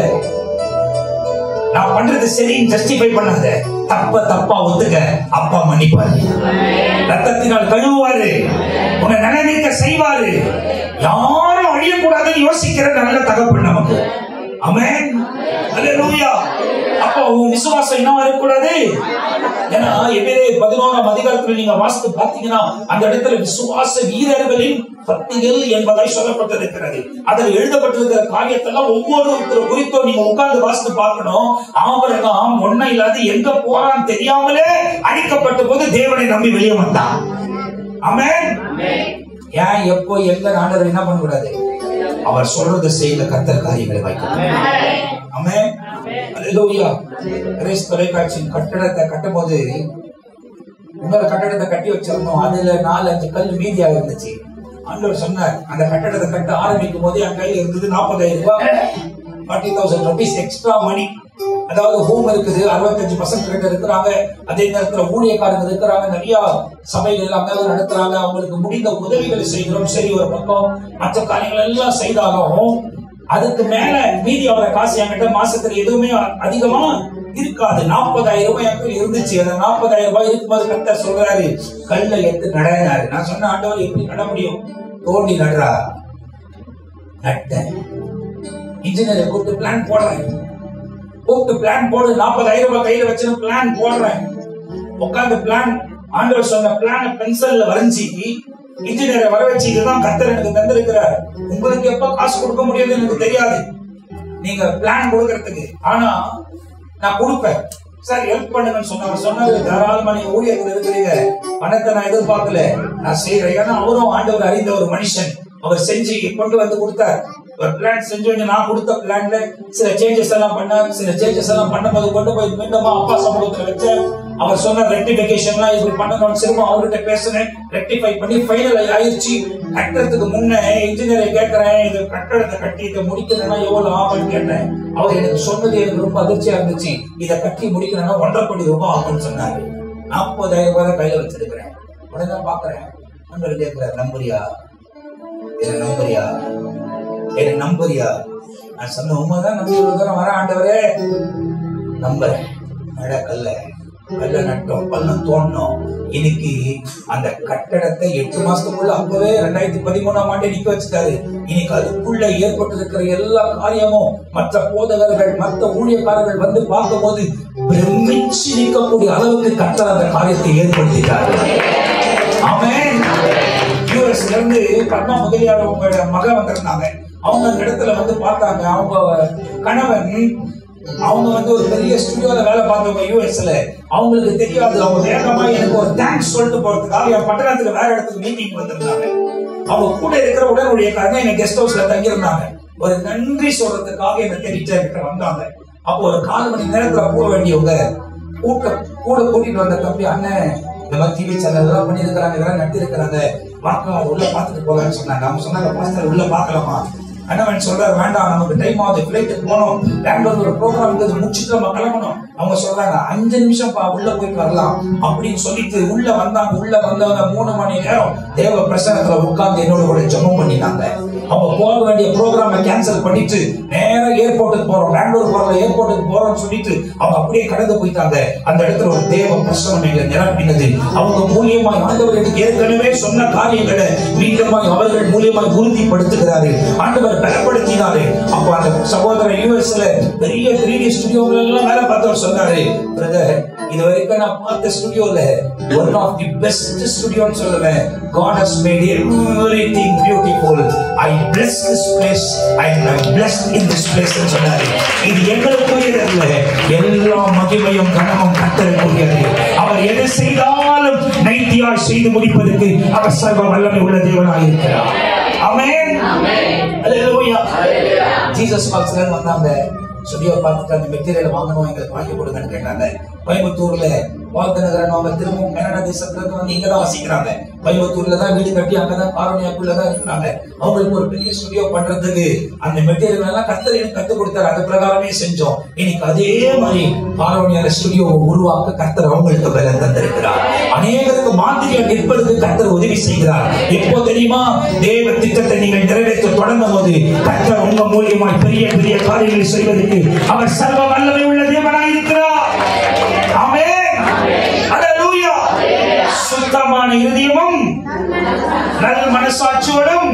நான் பண்றது சரின்னு ஜஸ்டிஃபை பண்ணாத தப்ப தப்பா ஒத்துக்க அப்பா மன்னிப்பாரு ரத்தத்தினால் கழுவுவாரு உன்னை நிலைநிற்க செய்வாரு யாரும் அழியக்கூடாதுன்னு யோசிக்கிற நல்ல தகப்பன் நமக்கு ஆமென் அல்லேலூயா அப்போ உன் விசுவாசம் என்ன இருக்கக்கூடாது ஏன்னா எபிரே பதினோராம் அதிகாரத்துல நீங்க வாசித்து பார்த்தீங்கன்னா அந்த இடத்துல விசுவாச வீரர்களின் பத்திகள் என்பதை சொல்லப்பட்டிருக்கிறது அதில் எழுதப்பட்டிருக்கிற காரியத்தெல்லாம் ஒவ்வொருத்தர் குறித்தும் நீங்க உட்கார்ந்து வாசித்து பார்க்கணும் ஆபரகம் ஒன்னும் இல்லாது எங்க போறான்னு தெரியாமலே அழிக்கப்பட்ட போது தேவனை நம்பி வெளியே வந்தான் ஆமென் ஏன் எப்போ எங்க ஆண்டவர் என்ன பண்ணக்கூடாது அவர் சொல்றதை செய்த கர்த்தர் காரியங்களை வைக்கணும் ஆமென் அல்லேலூயா கிறிஸ்து தொலைக்காட்சியின் கட்டடத்தை கட்டும்போது இன்னொரு கட்டடத்தை கட்டி வச்சிருந்தோம் அதுல நாலு அஞ்சு கல் மீதியா இருந்துச்சு ஆண்டவர் சொன்னார் அந்த கட்டடத்தை கட்ட ஆரம்பிக்கும் போது என் கையில இருந்தது நாற்பதாயிரம் ரூபாய் forty thousand rupees extra money அதாவது ஹோம் இருக்குது அறுபத்தஞ்சு பர்சன்ட் கிட்ட இருக்கிறாங்க அதே நேரத்துல ஊழியக்காரங்க இருக்கிறாங்க நிறைய சபைகள் எல்லாமே நடத்துறாங்க அவங்களுக்கு முடிந்த உதவிகளை செய்கிறோம் சரி ஒரு பக்கம் மற்ற காரியங்கள் எல்லாம் செய்தாலும் அதுக்கு மேல மீதி அவர காசு என்கிட்ட மாசத்துல எதுவுமே அதிகமா இருக்காது நாற்பதாயிரம் ரூபாய் எனக்கு இருந்துச்சு அந்த நாற்பதாயிரம் ரூபாய் இருக்கும்போது கத்த சொல்றாரு கல்லை எடுத்து நடனாரு நான் சொன்ன ஆண்டவர் எப்படி நட முடியும் தோண்டி நடுறா நட்டேன் இன்ஜினியரை கூப்பிட்டு பிளான் போடுறேன் கூப்பிட்டு பிளான் போடு நாற்பதாயிரம் ரூபாய் கையில வச்சு பிளான் போடுறேன் உட்கார்ந்து பிளான் ஆண்டவர் சொன்ன பிளான பென்சில்ல வரைஞ்சி இன்ஜினியரை வர வச்சு இதுதான் கத்தர் எனக்கு தந்திருக்கிறார் உங்களுக்கு எப்ப காசு கொடுக்க முடியும்னு எனக்கு தெரியாது நீங்க பிளான் கொடுக்கறதுக்கு ஆனா நான் கொடுப்பேன் சார் ஹெல்ப் பண்ணுங்கன்னு சொன்னாங்க சொன்னாரு தாராளமா நீங்க ஊழியத்தில் இருக்கிறீங்க பணத்தை நான் எதிர்பார்க்கல நான் செய்யறேன் ஏன்னா அவரும் ஆண்டவர் அறிந்த ஒரு மனுஷன் அவர் செஞ்சு கொண்டு வந்து கொடுத்தார் ஒரு பிளான் செஞ்சு வந்து நான் கொடுத்த பிளான்ல சில சேஞ்சஸ் எல்லாம் பண்ணார் சில சேஞ்சஸ் எல்லாம் பண்ணும்போது கொண்டு போய் மீண்டும் அப்பா சமூகத்துல வச்சு அவர் சொன்ன ரெக்டிபிகேஷன்லாம் இப்படி பண்ணணும்னு திரும்ப அவர்கிட்ட பேசுனேன் ரெக்டிஃபை பண்ணி ஃபைனல் ஆயிருச்சு கட்டுறதுக்கு முன்னே இன்ஜினியரை கேட்கிறேன் இது கட்டடத்தை கட்டி இதை முடிக்கணும்னா எவ்வளவு ஆகும்னு கேட்டேன் அவர் எனக்கு சொன்னது எனக்கு ரொம்ப அதிர்ச்சியா இருந்துச்சு இதை கட்டி முடிக்கணும்னா ஒன்றரை கோடி ரூபாய் ஆகும்னு சொன்னாரு நாற்பதாயிரம் ரூபாய் தான் கையில வச்சிருக்கிறேன் உடனே பாக்குறேன் நண்பர் கேட்கிறார் நம்புறியா என்ன நம்புறியா என்ன நம்புறியா நான் சொன்ன உண்மைதான் நம்பி இவ்வளவு தூரம் வர ஆண்டவரே நம்புறேன் நட கல்ல கல்ல நட்டோம் பள்ளம் தோண்டணும் இன்னைக்கு அந்த கட்டடத்தை எட்டு மாசத்துக்குள்ள அப்பவே ரெண்டாயிரத்தி பதிமூணாம் ஆண்டு நிக்க வச்சுட்டாரு இன்னைக்கு அதுக்குள்ள ஏற்பட்டிருக்கிற எல்லா காரியமும் மற்ற போதகர்கள் மற்ற ஊழியக்காரர்கள் வந்து பார்க்கும்போது பிரமிச்சு நிற்கக்கூடிய அளவுக்கு கட்டட அந்த காரியத்தை ஏற்படுத்திட்டாரு ஆமென் யூஎஸ்ல இருந்து பத்மா முதலியார் உங்களோட மக வந்திருந்தாங்க அவங்க அந்த இடத்துல வந்து பார்த்தாங்க அவங்க கணவன் அவங்க வந்து ஒரு பெரிய ஸ்டுடியோல வேலை பார்த்தவங்க யூஎஸ்ல அவங்களுக்கு தெரியாது அவங்க வேகமா எனக்கு ஒரு தேங்க்ஸ் சொல்லிட்டு போறதுக்காக என் பட்டணத்துக்கு வேற இடத்துக்கு மீட்டிங் வந்திருந்தாங்க அவங்க கூட இருக்கிற உடனுடைய காரணம் எங்க கெஸ்ட் ஹவுஸ்ல தங்கியிருந்தாங்க ஒரு நன்றி சொல்றதுக்காக என்ன தெரிவிச்ச கிட்ட வந்தாங்க அப்போ ஒரு கால் மணி நேரத்துல போக வேண்டியவங்க கூட்ட கூட கூட்டிட்டு வந்த தம்பி அண்ணன் இந்த மாதிரி டிவி சேனல் எல்லாம் பண்ணிருக்கிறாங்க இதெல்லாம் நட்டி இருக்கிறாங்க பார்க்கலாம் உள்ள பார்த்துட்டு போகலாம்னு சொன்னாங்க அவங்க சொன்னாங்க பாஸ்டர் உள்ள பார்க்கலாமா அண்ணவன் சொல்றாரு வேண்டாம் நமக்கு டைம் ஆகுது ஃபிளைட்டுக்கு போகணும் பெங்களூர் ஒரு ப்ரோக்ராம் இருக்குது முடிச்சுட்டு நம்ம கிளம்பணும் அவங்க சொல்றாங்க அஞ்சு நிமிஷம் பா உள்ள போயிட்டு வரலாம் அப்படின்னு சொல்லிட்டு உள்ள வந்தாங்க உள்ள வந்தவங்க மூணு மணி நேரம் தேவ பிரசனத்துல உட்கார்ந்து என்னோட கூட ஜெபம் பண்ணினாங்க அவங்க போக வேண்டிய ப்ரோக்ராமை கேன்சல் பண்ணிட்டு நேரா ஏர்போர்ட்டுக்கு போறோம் பெங்களூர் போறோம் ஏர்போர்ட்டுக்கு போறோம்னு சொல்லிட்டு அவங்க அப்படியே கடந்து போயிட்டாங்க அந்த இடத்துல ஒரு தேவ பிரசனம் எங்களை நிரப்பினது அவங்க மூலியமாய் ஆண்டவர் எனக்கு ஏற்கனவே சொன்ன காரியங்களை மீண்டுமாய் அவர்கள் மூலியமாய் உறுதிப்படுத்துகிறாரு ஆண்டவர் பலப்படுத்தினாரு அப்போ அந்த சகோதரர் யூஎஸ்ல பெரிய த்ரீ டி ஸ்டுடியோல எல்லாம் வேலை பார்த்தவர் சொன்னாரு பிரதர் இது வரைக்கும் நான் பார்த்த ஸ்டுடியோல ஒன் ஆஃப் தி பெஸ்ட் ஸ்டுடியோன்னு சொல்லுவேன் God has made everything beautiful. I bless this place. I am blessed in this place ன்னு சொன்னாரு இது எங்களுக்குரியது அல்ல எல்லா மகிமையும் கனமும் கத்தருக்குரியது அவர் எது செய்தாலும் நைத்தியாய் செய்து முடிப்பதற்கு அவர் சர்வ வல்லமை உள்ள தேவனாய் இருக்கிறார் ஆமென் அல்லேலூயா ஜீசஸ் பாக்ஸ்ல இருந்து வந்தாங்க ஸ்டுடியோ பார்த்துட்டு அந்த மெட்டீரியல் வாங்கணும் எங்களுக்கு வாங்கி கொடுங்கன்னு கேட்டாங்க கோயம்புத்தூர்ல வாழ்த்தனகரன் அவங்க திரும்பவும் கனடா தேசத்துல இருந்து வந்து இங்க தான் வசிக்கிறாங்க கோயம்புத்தூர்ல தான் வீடு கட்டி அங்கதான் காரணியாக்குள்ள தான் இருக்கிறாங்க அவங்களுக்கு ஒரு பெரிய ஸ்டுடியோ பண்றதுக்கு அந்த மெட்டீரியல் எல்லாம் கத்தர் எனக்கு கத்து கொடுத்தாரு அது பிரகாரமே செஞ்சோம் இன்னைக்கு அதே மாதிரி காரணியால ஸ்டுடியோவை உருவாக்க கத்தர் அவங்களுக்கு வேலை தந்திருக்கிறார் அநேகருக்கு மாதிரியா நிற்பதற்கு கத்தர் உதவி செய்கிறார் எப்போ தெரியுமா தேவ திட்டத்தை நீங்கள் நிறைவேற்ற தொடங்கும் போது கத்தர் உங்க மூலியமாய் பெரிய பெரிய காரியங்களை செய்வதற்கு அவர் சர்வ வல்லமை உள்ள தேவனாய் இருக்கிறார் ஆமென் அல்லேலூயா சுத்தமான இருதயமும் நல்ல மனசாட்சியோடும்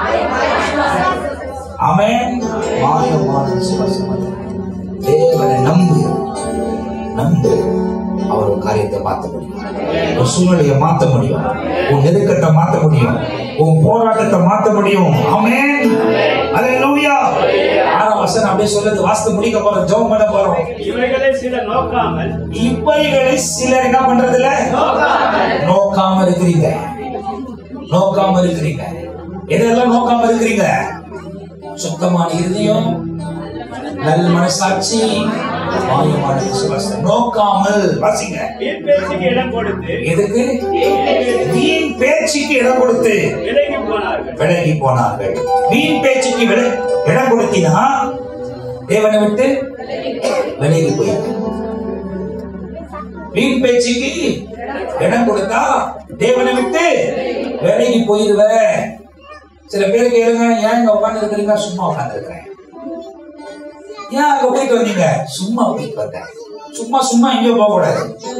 ஆமென் மாயமான விசுவாசம் தேவனை நம்பு நம்பு அவர் ஒரு காரியத்தை மாற்ற முடியும் உன் சூழ்நிலையை மாற்ற முடியும் உன் நெருக்கத்தை மாற்ற முடியும் உன் போராட்டத்தை மாற்ற முடியும் ஆமென் அல்லேலூயா ஆறாம் வசனம் அப்படியே சொல்லுது வாஸ்து முடிக்க போறோம் ஜெபம் பண்ண போறோம் இவைகளை சில நோக்காமல் இவைகளை சிலர் என்ன பண்றது இல்ல நோக்காம இருக்கிறீங்க நோக்காம இருக்கிறீங்க எதெல்லாம் நோக்காம இருக்கிறீங்க சுத்தமான இருதயம் நல்ல மனசாட்சி மாயமான விசுவாசம் நோக்காமல் வாசிங்க வீண் பேச்சுக்கு இடம் கொடுத்து எதுக்கு வீண் பேச்சுக்கு இடம் கொடுத்து விலகி போனார்கள் விலகி போனார்கள் வீண் பேச்சுக்கு விட இடம் கொடுத்தினா தேவனை விட்டு விலகி போயிரு வீண் பேச்சுக்கு இடம் கொடுத்தா தேவனை விட்டு விலகி போயிருவ சில பேருக்கு இருங்க ஏன் இங்க உட்கார்ந்து இருக்கிறீங்க சும்மா உட்கார்ந்து இருக்கிறேன் ஏன் அங்க போயிட்டு வந்தீங்க சும்மா போயிட்டு வந்தேன் சும்மா சும்மா எங்கேயோ போக கூடாது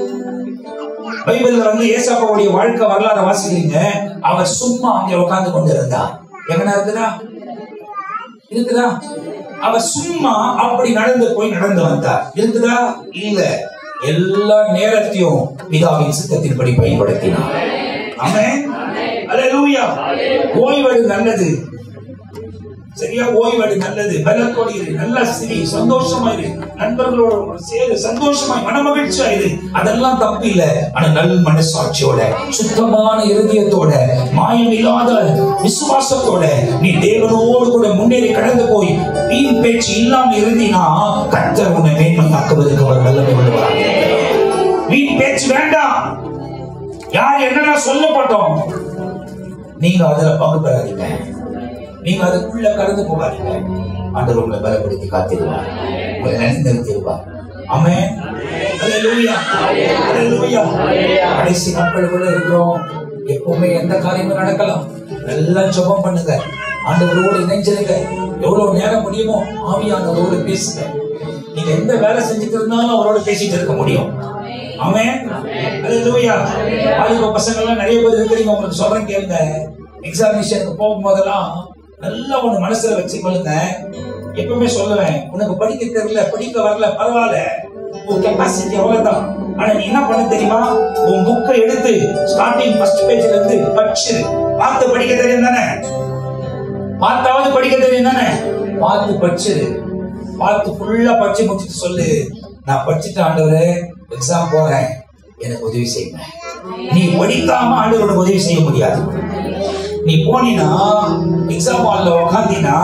பைபிள்ல வந்து ஏசாப்பாவுடைய வாழ்க்கை வரலாறு வாசிக்கிறீங்க அவர் சும்மா அங்கே உட்கார்ந்து கொண்டிருந்தார் எங்கனா இருக்குதா இருக்குதா அவர் சும்மா அப்படி நடந்து போய் நடந்து வந்தார் இருக்குதா இல்ல எல்லா நேரத்தையும் பிதாவின் சித்தத்தின்படி பயன்படுத்தினார் ஆமென் அல்லேலூயா ஓய்வெடு நல்லது சரியா ஓய்வெடு நல்லது பலத்தோடு இரு நல்லா சிரி சந்தோஷமா இரு நண்பர்களோட சேரு சந்தோஷமா மனமகிழ்ச்சியா இரு அதெல்லாம் தப்பு இல்ல ஆனா நல்ல மனசாட்சியோட சுத்தமான இருதயத்தோட மாயம் இல்லாத விசுவாசத்தோட நீ தேவனோடு கூட முன்னேறி கடந்து போய் வீண் பேச்சு இல்லாம இருந்தீனா கர்த்தர் உன்னை மேன்மையாக்குவதற்கு அவர் வல்லமை உள்ளவராக இருக்கிறார். வீண் பேச்சு வேண்டாம் யார் என்னென்ன சொல்லப்பட்டோம் நீங்க அதுல பங்கு பெறாதீங்க நீங்க அதுக்குள்ள கடந்து போகாதீங்க ஆண்டவர் உங்களை பலப்படுத்தி காத்திருவார் உங்களை நினைந்திருத்திருவார் ஆமென் அல்லேலூயா அல்லேலூயா கடைசி நாட்களுக்குள்ள இருக்கிறோம் எப்பவுமே எந்த காரியமும் நடக்கலாம் நல்லா ஜெபம் பண்ணுங்க ஆண்டவரோடு இணைஞ்சிருங்க எவ்வளவு நேரம் முடியுமோ ஆவியானவரோடு பேசுங்க நீங்க எந்த வேலை செஞ்சுட்டு இருந்தாலும் அவரோட பேசிட்டு இருக்க முடியும் ஆமென் அல்லேலூயா வாலிப பசங்க எல்லாம் நிறைய பேர் இருக்கிறீங்க உங்களுக்கு சொல்றேன் கேளுங்க எக்ஸாமினேஷனுக்கு போகும்போதெல்லாம் நல்லா ஒண்ணு மனசுல வச்சுக்கொள்ளுங்க எப்பவுமே சொல்லுவேன் உனக்கு படிக்க தெரியல படிக்க வரல பரவாயில்ல உன் கெப்பாசிட்டி அவ்வளவுதான் ஆனா நீ என்ன பண்ண தெரியுமா உன் புக்கை எடுத்து ஸ்டார்டிங் ஃபர்ஸ்ட் பேஜ்ல இருந்து படிச்சு பார்த்து படிக்க தெரியும் தானே பார்த்தாவது படிக்க தெரியும் தானே பார்த்து படிச்சிரு பார்த்து ஃபுல்லா படிச்சு முடிச்சுட்டு சொல்லு நான் படிச்சுட்டு ஆண்டவரே எக்ஸாம் போறேன் எனக்கு உதவி செய்யுங்க நீ படிக்காம ஆண்டவரோட உதவி செய்ய முடியாது நீ போனீனா எக்ஸாம் ஹால்ல உக்காந்தீனா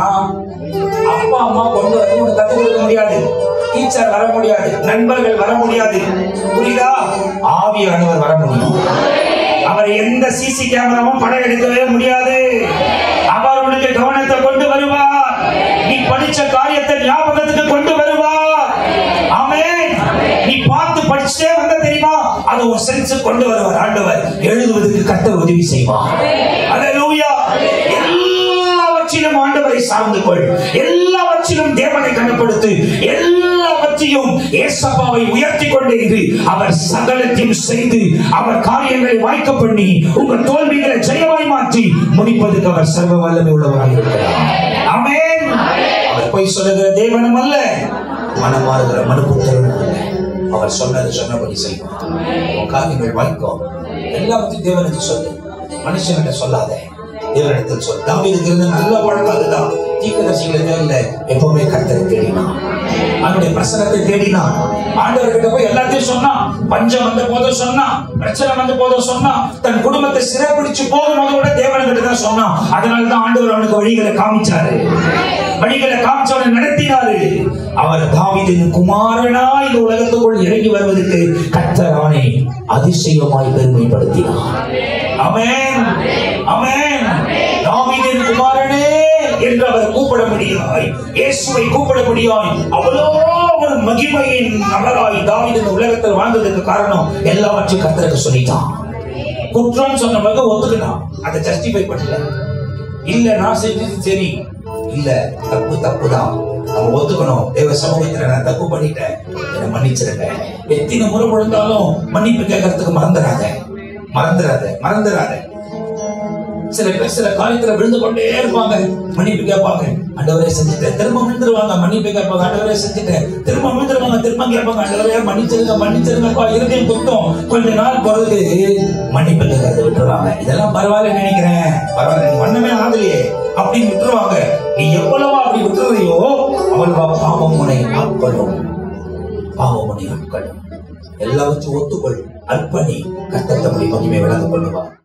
அப்பா அம்மா கொண்டு வந்து உனக்கு கத்துக் கொடுக்க முடியாது டீச்சர் வர முடியாது நண்பர்கள் வர முடியாது புரியுதா ஆவியானவர் வர முடியும் அவர் எந்த சிசி கேமராவும் படம் எடுக்கவே முடியாது அவர் உனக்கு கவனத்தை கொண்டு வருவார் நீ படிச்ச காரியத்தை ஞாபகத்துக்கு கொண்டு வருவார் ஆமென் நீ பார்த்து படிச்சுட்டே வந்த தெரியுமா அது ஒரு சென்ஸ் கொண்டு வருவார் ஆண்டவர் எழுதுவதற்கு கர்த்தர் உதவி செய்வார் அல்லேலூயா எல்லாவற்றிலும் ஆண்டவரை சார்ந்து கொள் எல்லாவற்றிலும் தேவனை கனப்படுத்து எல்லாவற்றையும் ஏசப்பாவை உயர்த்தி கொண்டே இரு அவர் சகலத்தையும் செய்து அவர் காரியங்களை வாய்க்க பண்ணி உங்கள் தோல்விகளை ஜெயமாய் மாற்றி முடிப்பதற்கு அவர் சர்வ வல்லமை உள்ளவராக இருக்கிறார் ஆமென் அவர் போய் சொல்லுகிற தேவனும் அல்ல மனமாறுகிற மனுபுத்தரும் அல்ல அவர் சொன்னது சொன்னபடி செய்வார் உன் காரியங்கள் வாய்க்கும் எல்லாவற்றையும் தேவனுக்கு சொல்லு மனுஷன்கிட்ட சொல்லாத தேவனிடத்தில் சொல் தாவீதுக்கு இருந்த நல்ல பழக்கம் அதுதான் தீர்க்கதரிசிகளை இல்ல எப்பவுமே கர்த்தரை தேடினான் அவனுடைய பிரசனத்தை தேடினான் ஆண்டவர்கிட்ட போய் எல்லாத்தையும் சொன்னான் பஞ்சம் வந்த போதும் சொன்னான் பிரச்சனை வந்த போதும் சொன்னான் தன் குடும்பத்தை சிறைப்பிடிச்சு போகும்போது கூட தேவன்கிட்ட தான் சொன்னான் அதனால தான் ஆண்டவர் அவனுக்கு வழிகளை காமிச்சாரு வழிகளை காமிச்சவனை நடத்தினாரு அவர் தாவீதின் குமாரனா இந்த உலகத்துக்குள் இறங்கி வருவதற்கு கர்த்தரானை அதிசயமாய் பெருமைப்படுத்தினார் அமேன் அமேன் தாவீதின் குமாரனே என்று அவர் கூப்பிட முடியாய் இயேசுவை கூப்பிட முடியாய் அவ்வளோ ஒரு மகிமையின் நபராய் தாவீது இந்த உலகத்தில் வாழ்ந்ததுக்கு காரணம் எல்லாவற்றையும் கர்த்தருக்கு சொல்லிட்டான் குற்றம் சொன்ன பிறகு ஒத்துக்கினான் அதை ஜஸ்டிஃபை பண்ணல இல்ல நான் செஞ்சது சரி இல்ல தப்பு தப்பு தான் அவன் ஒத்துக்கணும் தேவ சமூகத்துல நான் தப்பு பண்ணிட்டேன் என்னை மன்னிச்சிருங்க எத்தனை முறை விழுந்தாலும் மன்னிப்பு கேட்கறதுக்கு மறந்துடாத மறந்துடாத மறந்துடாத சில பேர் சில காரியத்துல விழுந்து கொண்டே இருப்பாங்க மன்னிப்பு கேட்பாங்க ஆண்டவரே செஞ்சுட்டேன் திரும்ப விழுந்துருவாங்க மன்னிப்பு கேட்பாங்க ஆண்டவரே செஞ்சுட்டேன் திரும்ப விழுந்துருவாங்க திரும்ப கேட்பாங்க ஆண்டவரே மன்னிச்சிருங்க மன்னிச்சிருங்கப்பா இருதயம் குத்தம் கொஞ்ச நாள் பிறகு மன்னிப்பு கேட்கறத விட்டுருவாங்க இதெல்லாம் பரவாயில்ல நினைக்கிறேன் பரவாயில்ல நீ ஒண்ணுமே ஆகலையே அப்படின்னு விட்டுருவாங்க நீ எவ்வளவா அப்படி விட்டுறியோ அவ்வளவா பாவம் முனை ஆட்களும் பாவம் முனை ஆட்களும் எல்லாவற்றையும் ஒத்துக்கொள் அர்ப்பணி கத்தத்தபடி மகிமை விளங்க கொள்ளுவார்